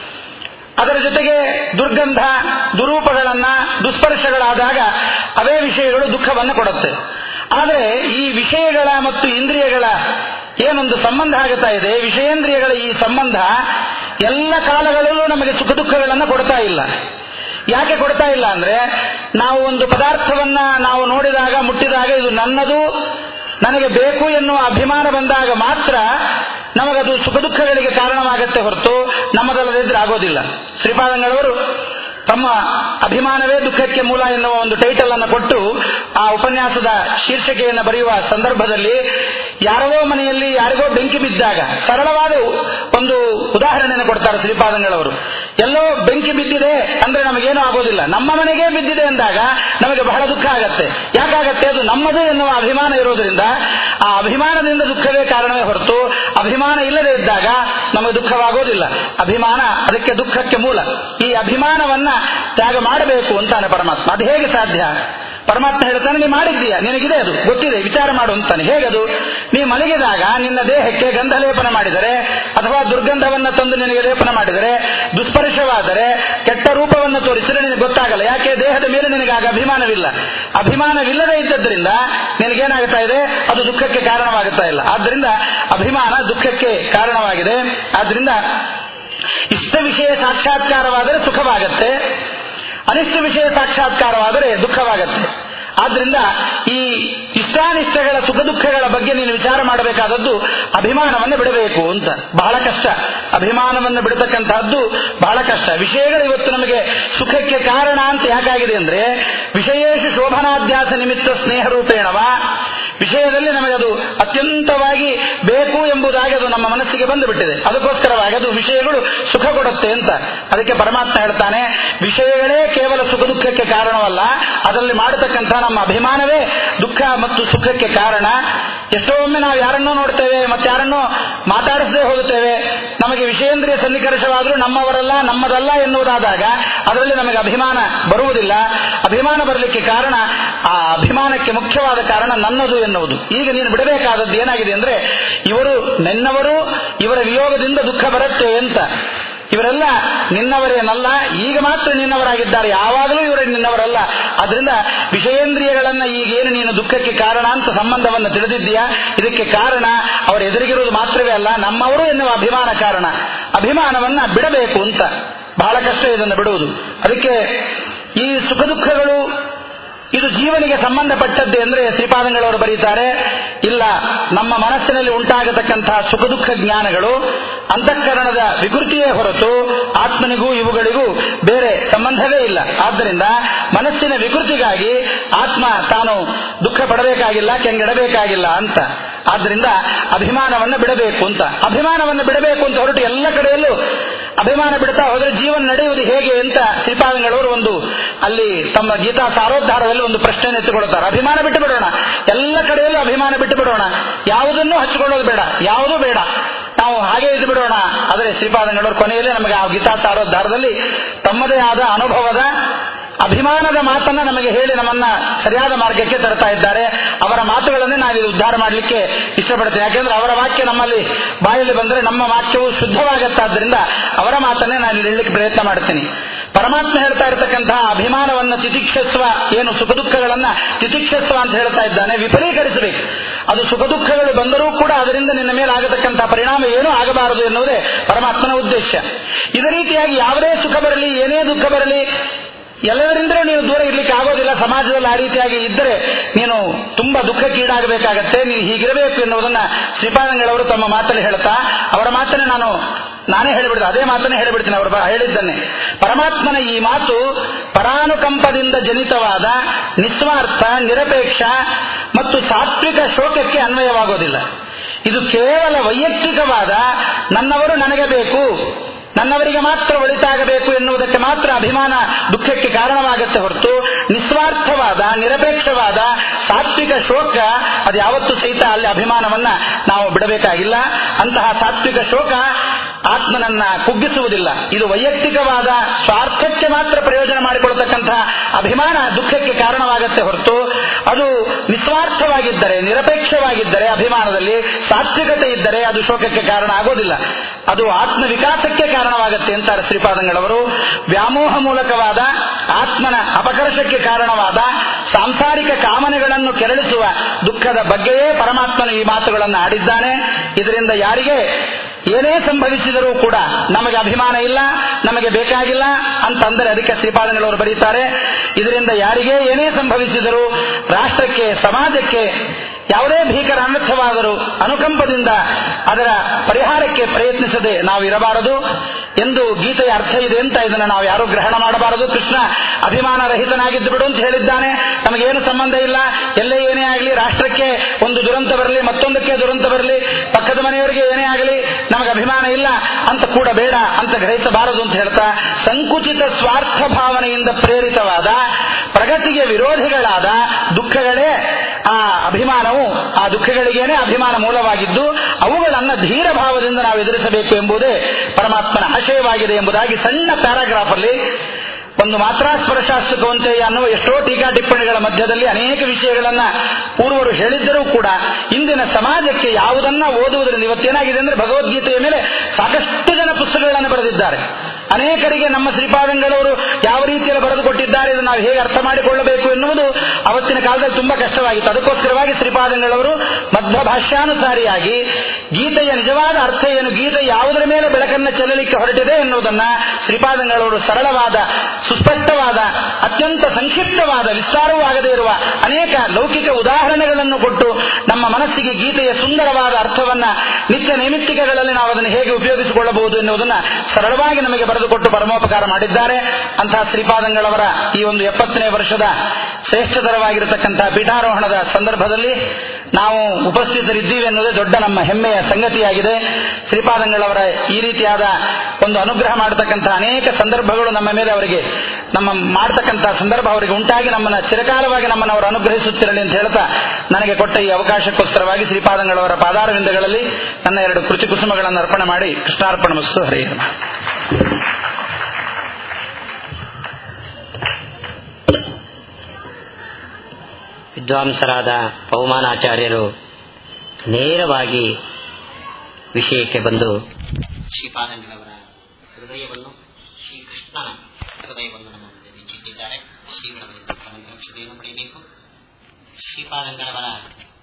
ಅದರ ಜೊತೆಗೆ ದುರ್ಗಂಧ ದುರೂಪಗಳನ್ನ ದುಸ್ಪರ್ಶಗಳಾದಾಗ ಅವೇ ವಿಷಯಗಳು ದುಃಖವನ್ನು ಕೊಡುತ್ತೆ ಆದರೆ ಈ ವಿಷಯಗಳ ಮತ್ತು ಇಂದ್ರಿಯಗಳ ಏನೊಂದು ಸಂಬಂಧ ಆಗುತ್ತಾ ಇದೆ ವಿಷಯೇಂದ್ರಿಯಗಳ ಈ ಸಂಬಂಧ ಎಲ್ಲ ಕಾಲಗಳಲ್ಲೂ ನಮಗೆ ಸುಖ ದುಃಖಗಳನ್ನು ಕೊಡ್ತಾ ಇಲ್ಲ ಯಾಕೆ ಕೊಡ್ತಾ ಇಲ್ಲ ಅಂದ್ರೆ ನಾವು ಒಂದು ಪದಾರ್ಥವನ್ನ ನಾವು ನೋಡಿದಾಗ ಮುಟ್ಟಿದಾಗ ಇದು ನನ್ನದು ನನಗೆ ಬೇಕು ಎನ್ನುವ ಅಭಿಮಾನ ಬಂದಾಗ ಮಾತ್ರ ನಮಗದು ಸುಖ ದುಃಖಗಳಿಗೆ ಕಾರಣವಾಗತ್ತೆ ಹೊರತು ನಮ್ಮದಲ್ಲದಿದ್ರೆ ಆಗೋದಿಲ್ಲ ಶ್ರೀಪಾದಂಗಳವರು ತಮ್ಮ ಅಭಿಮಾನವೇ ದುಃಖಕ್ಕೆ ಮೂಲ ಎನ್ನುವ ಒಂದು ಟೈಟಲ್ ಅನ್ನು ಕೊಟ್ಟು ಆ ಉಪನ್ಯಾಸದ ಶೀರ್ಷಿಕೆಯನ್ನು ಬರೆಯುವ ಸಂದರ್ಭದಲ್ಲಿ ಯಾರದೋ ಮನೆಯಲ್ಲಿ ಯಾರಿಗೋ ಬೆಂಕಿ ಬಿದ್ದಾಗ ಸರಳವಾದ ಒಂದು ಉದಾಹರಣೆಯನ್ನು ಕೊಡ್ತಾರೆ ಶ್ರೀಪಾದಂಗಳವರು ಎಲ್ಲೋ ಬೆಂಕಿ ಬಿದ್ದಿದೆ ಅಂದ್ರೆ ನಮಗೇನು ಆಗೋದಿಲ್ಲ ನಮ್ಮ ಮನೆಗೆ ಬಿದ್ದಿದೆ ಎಂದಾಗ ನಮಗೆ ಬಹಳ ದುಃಖ ಆಗತ್ತೆ ಯಾಕಾಗತ್ತೆ ಅದು ನಮ್ಮದು ಎನ್ನುವ ಅಭಿಮಾನ ಇರೋದ್ರಿಂದ ಆ ಅಭಿಮಾನದಿಂದ ದುಃಖವೇ ಕಾರಣವೇ ಹೊರತು ಅಭಿಮಾನ ಇಲ್ಲದೆ ಇದ್ದಾಗ ನಮಗೆ ದುಃಖವಾಗೋದಿಲ್ಲ ಅಭಿಮಾನ ಅದಕ್ಕೆ ದುಃಖಕ್ಕೆ ಮೂಲ ಈ ಅಭಿಮಾನವನ್ನ ತ್ಯಾಗ ಮಾಡಬೇಕು ಅಂತಾನೆ ಪರಮಾತ್ಮ ಅದು ಹೇಗೆ ಸಾಧ್ಯ ಪರಮಾತ್ಮ ಹೇಳ್ತಾನೆ ನೀ ಮಾಡಿದ್ದೀಯ ನಿನಗಿದೆ ಅದು ಗೊತ್ತಿದೆ ವಿಚಾರ ಮಾಡು ಅಂತಾನೆ ಹೇಗದು ನೀ ಮಲಗಿದಾಗ ನಿನ್ನ ದೇಹಕ್ಕೆ ಗಂಧ ಲೇಪನ ಮಾಡಿದರೆ ಅಥವಾ ದುರ್ಗಂಧವನ್ನ ತಂದು ನಿನಗೆ ಲೇಪನ ಮಾಡಿದರೆ ದುಸ್ಪರ್ಶವಾದರೆ ಕೆಟ್ಟ ರೂಪವನ್ನು ತೋರಿಸಿದರೆ ನಿನಗೆ ಗೊತ್ತಾಗಲ್ಲ ಯಾಕೆ ದೇಹದ ಮೇಲೆ ನಿನಗೆ ಆಗ ಅಭಿಮಾನವಿಲ್ಲ ಅಭಿಮಾನವಿಲ್ಲದೆ ಇದ್ದದ್ರಿಂದ ನಿನಗೇನಾಗುತ್ತಾ ಇದೆ ಅದು ದುಃಖಕ್ಕೆ ಕಾರಣವಾಗುತ್ತಾ ಇಲ್ಲ ಆದ್ದರಿಂದ ಅಭಿಮಾನ ದುಃಖಕ್ಕೆ ಕಾರಣವಾಗಿದೆ ಆದ್ರಿಂದ ಇಷ್ಟ ವಿಷಯ ಸಾಕ್ಷಾತ್ಕಾರವಾದರೆ ಸುಖವಾಗತ್ತೆ ಅನಿಷ್ಟ ವಿಷಯ ಸಾಕ್ಷಾತ್ಕಾರವಾದರೆ ದುಃಖವಾಗತ್ತೆ ಆದ್ರಿಂದ ಈ ಇಷ್ಟಾನಿಷ್ಟಗಳ ಸುಖ ದುಃಖಗಳ ಬಗ್ಗೆ ನೀನು ವಿಚಾರ ಮಾಡಬೇಕಾದದ್ದು ಅಭಿಮಾನವನ್ನು ಬಿಡಬೇಕು ಅಂತ ಬಹಳ ಕಷ್ಟ ಅಭಿಮಾನವನ್ನು ಬಿಡತಕ್ಕಂತಹದ್ದು ಬಹಳ ಕಷ್ಟ ವಿಷಯಗಳು ಇವತ್ತು ನಮಗೆ ಸುಖಕ್ಕೆ ಕಾರಣ ಅಂತ ಯಾಕಾಗಿದೆ ಅಂದ್ರೆ ವಿಷಯೇಶು ಶೋಭನಾಧ್ಯಾಸ ನಿಮಿತ್ತ ಸ್ನೇಹ ರೂಪೇಣವ ವಿಷಯದಲ್ಲಿ ನಮಗೆ ಅದು ಅತ್ಯಂತವಾಗಿ ಬೇಕು ಎಂಬುದಾಗಿ ಅದು ನಮ್ಮ ಮನಸ್ಸಿಗೆ ಬಂದು ಬಿಟ್ಟಿದೆ ಅದಕ್ಕೋಸ್ಕರವಾಗಿ ಅದು ವಿಷಯಗಳು ಸುಖ ಕೊಡುತ್ತೆ ಅಂತ ಅದಕ್ಕೆ ಪರಮಾತ್ಮ ಹೇಳ್ತಾನೆ ವಿಷಯಗಳೇ ಕೇವಲ ಸುಖ ದುಃಖಕ್ಕೆ ಕಾರಣವಲ್ಲ ಅದರಲ್ಲಿ ಮಾಡತಕ್ಕಂತಹ ನಮ್ಮ ಅಭಿಮಾನವೇ ದುಃಖ ಮತ್ತು ಸುಖಕ್ಕೆ ಕಾರಣ ಎಷ್ಟೋ ಒಮ್ಮೆ ನಾವು ಯಾರನ್ನೋ ನೋಡ್ತೇವೆ ಮತ್ತೆ ಯಾರನ್ನೋ ಮಾತಾಡಿಸದೆ ಹೋಗುತ್ತೇವೆ ನಮಗೆ ವಿಷಯೇಂದ್ರಿಯ ಸನ್ನಿಕರ್ಷವಾದರೂ ನಮ್ಮವರಲ್ಲ ನಮ್ಮದಲ್ಲ ಎನ್ನುವುದಾದಾಗ ಅದರಲ್ಲಿ ನಮಗೆ ಅಭಿಮಾನ ಬರುವುದಿಲ್ಲ ಅಭಿಮಾನ ಬರಲಿಕ್ಕೆ ಕಾರಣ ಆ ಅಭಿಮಾನಕ್ಕೆ ಮುಖ್ಯವಾದ ಕಾರಣ ನನ್ನದು ಎನ್ನುವುದು ಈಗ ನೀನು ಬಿಡಬೇಕಾದದ್ದು ಏನಾಗಿದೆ ಅಂದ್ರೆ ಇವರು ನಿನ್ನವರು ಇವರ ವಿಯೋಗದಿಂದ ದುಃಖ ಬರುತ್ತೆ ಅಂತ ಇವರೆಲ್ಲ ನಿನ್ನವರೇನಲ್ಲ ಈಗ ಮಾತ್ರ ನಿನ್ನವರಾಗಿದ್ದಾರೆ ಯಾವಾಗಲೂ ಇವರು ನಿನ್ನವರಲ್ಲ ಅದರಿಂದ ವಿಷಯೇಂದ್ರಿಯಗಳನ್ನ ಈಗೇನು ನೀನು ದುಃಖಕ್ಕೆ ಕಾರಣ ಅಂತ ಸಂಬಂಧವನ್ನು ತಿಳಿದಿದ್ದೀಯಾ ಇದಕ್ಕೆ ಕಾರಣ ಅವರು ಎದುರಿಗಿರುವುದು ಮಾತ್ರವೇ ಅಲ್ಲ ನಮ್ಮವರು ಎನ್ನುವ ಅಭಿಮಾನ ಕಾರಣ ಅಭಿಮಾನವನ್ನ ಬಿಡಬೇಕು ಅಂತ ಬಹಳ ಕಷ್ಟ ಇದನ್ನು ಬಿಡುವುದು ಅದಕ್ಕೆ ಈ ಸುಖ ದುಃಖಗಳು ಇದು ಜೀವನಿಗೆ ಸಂಬಂಧಪಟ್ಟದ್ದೇ ಅಂದ್ರೆ ಶ್ರೀಪಾದಂಗಳವರು ಬರೀತಾರೆ ಇಲ್ಲ ನಮ್ಮ ಮನಸ್ಸಿನಲ್ಲಿ ಉಂಟಾಗತಕ್ಕಂತಹ ಸುಖ ದುಃಖ ಜ್ಞಾನಗಳು ಅಂತಃಕರಣದ ವಿಕೃತಿಯೇ ಹೊರತು ಆತ್ಮನಿಗೂ ಇವುಗಳಿಗೂ ಬೇರೆ ಸಂಬಂಧವೇ ಇಲ್ಲ ಆದ್ದರಿಂದ ಮನಸ್ಸಿನ ವಿಕೃತಿಗಾಗಿ ಆತ್ಮ ತಾನು ದುಃಖ ಪಡಬೇಕಾಗಿಲ್ಲ ಕೆಂಗೆಡಬೇಕಾಗಿಲ್ಲ ಅಂತ ಆದ್ದರಿಂದ ಅಭಿಮಾನವನ್ನು ಬಿಡಬೇಕು ಅಂತ ಅಭಿಮಾನವನ್ನು ಬಿಡಬೇಕು ಅಂತ ಹೊರಟು ಎಲ್ಲ ಕಡೆಯಲ್ಲೂ ಅಭಿಮಾನ ಬಿಡ್ತಾ ಹೋದ್ರೆ ಜೀವನ ನಡೆಯುವುದು ಹೇಗೆ ಅಂತ ಶ್ರೀಪಾದಂಗಳವರು ಒಂದು ಅಲ್ಲಿ ತಮ್ಮ ಗೀತಾ ಸಾರೋದ್ಧಾರದಲ್ಲಿ ಒಂದು ಪ್ರಶ್ನೆಯನ್ನು ಎತ್ತುಕೊಳ್ತಾರೆ ಅಭಿಮಾನ ಬಿಟ್ಟು ಬಿಡೋಣ ಎಲ್ಲ ಕಡೆಯಲ್ಲೂ ಅಭಿಮಾನ ಬಿಟ್ಟು ಬಿಡೋಣ ಯಾವುದನ್ನೂ ಹಚ್ಕೊಳ್ಳೋದು ಬೇಡ ಯಾವುದೂ ಬೇಡ ನಾವು ಹಾಗೆ ಇದ್ದು ಬಿಡೋಣ ಆದರೆ ಶ್ರೀಪಾದಂಗಳವರು ಕೊನೆಯಲ್ಲಿ ನಮಗೆ ಆ ಗೀತಾ ಸಾರೋದ್ಧಾರದಲ್ಲಿ ತಮ್ಮದೇ ಆದ ಅನುಭವದ ಅಭಿಮಾನದ ಮಾತನ್ನ ನಮಗೆ ಹೇಳಿ ನಮ್ಮನ್ನ ಸರಿಯಾದ ಮಾರ್ಗಕ್ಕೆ ತರ್ತಾ ಇದ್ದಾರೆ ಅವರ ಮಾತುಗಳನ್ನೇ ನಾನು ಇದು ಉದ್ಧಾರ ಮಾಡಲಿಕ್ಕೆ ಇಷ್ಟಪಡ್ತೇನೆ ಯಾಕೆಂದ್ರೆ ಅವರ ವಾಕ್ಯ ನಮ್ಮಲ್ಲಿ ಬಾಯಲ್ಲಿ ಬಂದರೆ ನಮ್ಮ ವಾಕ್ಯವು ಶುದ್ಧವಾಗತ್ತಾದ್ರಿಂದ ಅವರ ಮಾತನ್ನೇ ನಾನು ಹೇಳಲಿಕ್ಕೆ ಪ್ರಯತ್ನ ಮಾಡ್ತೀನಿ ಪರಮಾತ್ಮ ಹೇಳ್ತಾ ಇರತಕ್ಕಂತಹ ಅಭಿಮಾನವನ್ನ ತಿತಿಕ್ಷಸ್ವ ಏನು ಸುಖ ದುಃಖಗಳನ್ನ ತಿತಿಕ್ಷಸ್ವ ಅಂತ ಹೇಳ್ತಾ ಇದ್ದಾನೆ ವಿಫಲೀಕರಿಸಬೇಕು ಅದು ಸುಖ ದುಃಖಗಳು ಬಂದರೂ ಕೂಡ ಅದರಿಂದ ನಿನ್ನ ಮೇಲೆ ಆಗತಕ್ಕಂತಹ ಪರಿಣಾಮ ಏನೂ ಆಗಬಾರದು ಎನ್ನುವುದೇ ಪರಮಾತ್ಮನ ಉದ್ದೇಶ ಇದೇ ರೀತಿಯಾಗಿ ಯಾವುದೇ ಸುಖ ಬರಲಿ ಏನೇ ದುಃಖ ಬರಲಿ ಎಲ್ಲರಿಂದಲೂ ನೀನು ದೂರ ಇರ್ಲಿಕ್ಕೆ ಆಗೋದಿಲ್ಲ ಸಮಾಜದಲ್ಲಿ ಆ ರೀತಿಯಾಗಿ ಇದ್ದರೆ ನೀನು ತುಂಬಾ ದುಃಖಕ್ಕೀಡಾಗಬೇಕಾಗತ್ತೆ ನೀನು ಹೀಗಿರಬೇಕು ಎನ್ನುವುದನ್ನ ಶ್ರೀಪಾದಂಗಳವರು ತಮ್ಮ ಮಾತಲ್ಲಿ ಹೇಳ್ತಾ ಅವರ ಮಾತನ್ನೇ ನಾನು ನಾನೇ ಹೇಳಿಬಿಡ್ತೀನಿ ಅದೇ ಮಾತನ್ನೇ ಹೇಳಿಬಿಡ್ತೀನಿ ಅವರು ಹೇಳಿದ್ದನ್ನೇ ಪರಮಾತ್ಮನ ಈ ಮಾತು ಪರಾನುಕಂಪದಿಂದ ಜನಿತವಾದ ನಿಸ್ವಾರ್ಥ ನಿರಪೇಕ್ಷ ಮತ್ತು ಸಾತ್ವಿಕ ಶೋಕಕ್ಕೆ ಅನ್ವಯವಾಗೋದಿಲ್ಲ ಇದು ಕೇವಲ ವೈಯಕ್ತಿಕವಾದ ನನ್ನವರು ನನಗೆ ಬೇಕು ನನ್ನವರಿಗೆ ಮಾತ್ರ ಒಳಿತಾಗಬೇಕು ಎನ್ನುವುದಕ್ಕೆ ಮಾತ್ರ ಅಭಿಮಾನ ದುಃಖಕ್ಕೆ ಕಾರಣವಾಗುತ್ತೆ ಹೊರತು ನಿಸ್ವಾರ್ಥವಾದ ನಿರಪೇಕ್ಷವಾದ ಸಾತ್ವಿಕ ಶೋಕ ಅದು ಯಾವತ್ತೂ ಸಹಿತ ಅಲ್ಲಿ ಅಭಿಮಾನವನ್ನ ನಾವು ಬಿಡಬೇಕಾಗಿಲ್ಲ ಅಂತಹ ಸಾತ್ವಿಕ ಶೋಕ ಆತ್ಮನನ್ನ ಕುಗ್ಗಿಸುವುದಿಲ್ಲ ಇದು ವೈಯಕ್ತಿಕವಾದ ಸ್ವಾರ್ಥಕ್ಕೆ ಮಾತ್ರ ಪ್ರಯೋಜನ ಮಾಡಿಕೊಳ್ತಕ್ಕಂತಹ ಅಭಿಮಾನ ದುಃಖಕ್ಕೆ ಕಾರಣವಾಗುತ್ತೆ ಹೊರತು ಅದು ನಿಸ್ವಾರ್ಥವಾಗಿದ್ದರೆ ನಿರಪೇಕ್ಷವಾಗಿದ್ದರೆ ಅಭಿಮಾನದಲ್ಲಿ ಸಾತ್ವಿಕತೆ ಇದ್ದರೆ ಅದು ಶೋಕಕ್ಕೆ ಕಾರಣ ಆಗೋದಿಲ್ಲ ಅದು ಆತ್ಮ ವಿಕಾಸಕ್ಕೆ ಕಾರಣವಾಗುತ್ತೆ ಅಂತಾರೆ ಶ್ರೀಪಾದಂಗಳವರು ವ್ಯಾಮೋಹ ಮೂಲಕವಾದ ಆತ್ಮನ ಅಪಕರ್ಷಕ್ಕೆ ಕಾರಣವಾದ ಸಾಂಸಾರಿಕ ಕಾಮನೆಗಳನ್ನು ಕೆರಳಿಸುವ ದುಃಖದ ಬಗ್ಗೆಯೇ ಪರಮಾತ್ಮನ ಈ ಮಾತುಗಳನ್ನು ಆಡಿದ್ದಾನೆ ಇದರಿಂದ ಯಾರಿಗೆ ಏನೇ ಸಂಭವಿಸಿದರೂ ಕೂಡ ನಮಗೆ ಅಭಿಮಾನ ಇಲ್ಲ ನಮಗೆ ಬೇಕಾಗಿಲ್ಲ ಅಂತಂದರೆ ಅದಕ್ಕೆ ಶ್ರೀಪಾದಗಳವರು ಬರೀತಾರೆ ಇದರಿಂದ ಯಾರಿಗೇ ಏನೇ ಸಂಭವಿಸಿದರೂ ರಾಷ್ಟ್ರಕ್ಕೆ ಸಮಾಜಕ್ಕೆ ಯಾವುದೇ ಭೀಕರ ಅನರ್ಥವಾದರೂ ಅನುಕಂಪದಿಂದ ಅದರ ಪರಿಹಾರಕ್ಕೆ ಪ್ರಯತ್ನಿಸದೆ ನಾವು ಇರಬಾರದು ಎಂದು ಗೀತೆಯ ಅರ್ಥ ಇದೆ ಅಂತ ಇದನ್ನು ನಾವು ಯಾರು ಗ್ರಹಣ ಮಾಡಬಾರದು ಕೃಷ್ಣ ಅಭಿಮಾನ ರಹಿತನಾಗಿದ್ದು ಬಿಡು ಅಂತ ಹೇಳಿದ್ದಾನೆ ನಮಗೇನು ಸಂಬಂಧ ಇಲ್ಲ ಎಲ್ಲೇ ಏನೇ ಆಗಲಿ ರಾಷ್ಟ್ರಕ್ಕೆ ಒಂದು ದುರಂತ ಬರಲಿ ಮತ್ತೊಂದಕ್ಕೆ ದುರಂತ ಬರಲಿ ಪಕ್ಕದ ಮನೆಯವರಿಗೆ ಏನೇ ಆಗಲಿ ನಮಗೆ ಅಭಿಮಾನ ಇಲ್ಲ ಅಂತ ಕೂಡ ಬೇಡ ಅಂತ ಗ್ರಹಿಸಬಾರದು ಅಂತ ಹೇಳ್ತಾ ಸಂಕುಚಿತ ಸ್ವಾರ್ಥ ಭಾವನೆಯಿಂದ ಪ್ರೇರಿತವಾದ ಪ್ರಗತಿಗೆ ವಿರೋಧಿಗಳಾದ ದುಃಖಗಳೇ ಆ ಅಭಿಮಾನವು ಆ ದುಃಖಗಳಿಗೇನೆ ಅಭಿಮಾನ ಮೂಲವಾಗಿದ್ದು ಅವುಗಳನ್ನ ಧೀರ ಭಾವದಿಂದ ನಾವು ಎದುರಿಸಬೇಕು ಎಂಬುದೇ ಪರಮಾತ್ಮನ ಆಶಯವಾಗಿದೆ ಎಂಬುದಾಗಿ ಸಣ್ಣ ಪ್ಯಾರಾಗ್ರಾಫ್ ಅಲ್ಲಿ ಒಂದು ಮಾತ್ರ ಸ್ಪರ್ಶಾಸ್ತಕವಂತೆ ಅನ್ನುವ ಎಷ್ಟೋ ಟೀಕಾ ಟಿಪ್ಪಣಿಗಳ ಮಧ್ಯದಲ್ಲಿ ಅನೇಕ ವಿಷಯಗಳನ್ನ ಪೂರ್ವರು ಹೇಳಿದ್ದರೂ ಕೂಡ ಇಂದಿನ ಸಮಾಜಕ್ಕೆ ಯಾವುದನ್ನ ಓದುವುದರಿಂದ ಇವತ್ತೇನಾಗಿದೆ ಅಂದ್ರೆ ಭಗವದ್ಗೀತೆಯ ಮೇಲೆ ಸಾಕಷ್ಟು ಜನ ಪುಸ್ತಕಗಳನ್ನು ಬರೆದಿದ್ದಾರೆ ಅನೇಕರಿಗೆ ನಮ್ಮ ಶ್ರೀಪಾದಂಗಳವರು ಯಾವ ರೀತಿಯಲ್ಲಿ ಬರೆದು ಕೊಟ್ಟಿದ್ದಾರೆ ಇದನ್ನು ನಾವು ಹೇಗೆ ಅರ್ಥ ಮಾಡಿಕೊಳ್ಳಬೇಕು ಎನ್ನುವುದು ಅವತ್ತಿನ ಕಾಲದಲ್ಲಿ ತುಂಬಾ ಕಷ್ಟವಾಗಿತ್ತು ಅದಕ್ಕೋಸ್ಕರವಾಗಿ ಶ್ರೀಪಾದಂಗಳವರು ಮಧ್ವ ಭಾಷ್ಯಾನುಸಾರಿಯಾಗಿ ಗೀತೆಯ ನಿಜವಾದ ಅರ್ಥ ಏನು ಗೀತೆ ಯಾವುದರ ಮೇಲೆ ಬೆಳಕನ್ನು ಚೆಲ್ಲಲಿಕ್ಕೆ ಹೊರಟಿದೆ ಎನ್ನುವುದನ್ನ ಶ್ರೀಪಾದಂಗಳವರು ಸರಳವಾದ ಸುಸ್ಪಷ್ಟವಾದ ಅತ್ಯಂತ ಸಂಕ್ಷಿಪ್ತವಾದ ವಿಸ್ತಾರವೂ ಆಗದೇ ಇರುವ ಅನೇಕ ಲೌಕಿಕ ಉದಾಹರಣೆಗಳನ್ನು ಕೊಟ್ಟು ನಮ್ಮ ಮನಸ್ಸಿಗೆ ಗೀತೆಯ ಸುಂದರವಾದ ಅರ್ಥವನ್ನ ನಿತ್ಯ ನೈಮಿತ್ತಿಕಗಳಲ್ಲಿ ನಾವು ಅದನ್ನು ಹೇಗೆ ಉಪಯೋಗಿಸಿಕೊಳ್ಳಬಹುದು ಎನ್ನುವುದನ್ನ ಸರಳವಾಗಿ ನಮಗೆ ಬರೆದುಕೊಟ್ಟು ಪರಮೋಪಕಾರ ಮಾಡಿದ್ದಾರೆ ಅಂತಹ ಶ್ರೀಪಾದಂಗಳವರ ಈ ಒಂದು ಎಪ್ಪತ್ತನೇ ವರ್ಷದ ಶ್ರೇಷ್ಠತರವಾಗಿರತಕ್ಕಂತಹ ಪೀಠಾರೋಹಣದ ಸಂದರ್ಭದಲ್ಲಿ ನಾವು ಉಪಸ್ಥಿತರಿದ್ದೀವಿ ಎನ್ನುವುದೇ ದೊಡ್ಡ ನಮ್ಮ ಹೆಮ್ಮೆಯ ಸಂಗತಿಯಾಗಿದೆ ಶ್ರೀಪಾದಂಗಳವರ ಈ ರೀತಿಯಾದ ಒಂದು ಅನುಗ್ರಹ ಮಾಡತಕ್ಕಂತಹ ಅನೇಕ ಸಂದರ್ಭಗಳು ನಮ್ಮ ಮೇಲೆ ಅವರಿಗೆ ನಮ್ಮ ಮಾಡತಕ್ಕಂತಹ ಸಂದರ್ಭ ಅವರಿಗೆ ಉಂಟಾಗಿ ನಮ್ಮನ್ನ ಚಿರಕಾಲವಾಗಿ ನಮ್ಮನ್ನು ಅವರು ಅನುಗ್ರಹಿಸುತ್ತಿರಲಿ ಅಂತ ಹೇಳ್ತಾ ನನಗೆ ಕೊಟ್ಟ ಈ ಅವಕಾಶಕ್ಕೋಸ್ಕರವಾಗಿ ಶ್ರೀಪಾದಂಗಳವರ ಪಾದಾರವಿಂದಗಳಲ್ಲಿ ನನ್ನ ಎರಡು ಕೃತಿ ಕುಸುಮಗಳನ್ನು ಅರ್ಪಣೆ ಮಾಡಿ ಕೃಷ್ಣಾರ್ಪಣ ಮಸ್ತು ಹರೇ ನಮಃ. ವಿದ್ವಾಂಸರಾದ ಪವಮಾನಾಚಾರ್ಯರು ನೇರವಾಗಿ ವಿಷಯಕ್ಕೆ ಬಂದು ಶ್ರೀಪಾದಂಗಳವರ ಹೃದಯವನ್ನು ಶ್ರೀಕೃಷ್ಣನ ಹೃದಯವನ್ನು ನಮ್ಮ ಮುಂದೆ ಬಿಚ್ಚಿಟ್ಟಿದ್ದಾರೆ ಶ್ರೀಗಳವರಿಂದ ಅನಂತರಕ್ಷತೆಯನ್ನು ಪಡೆಯಬೇಕು ಶ್ರೀಪಾದಂಗಳವರ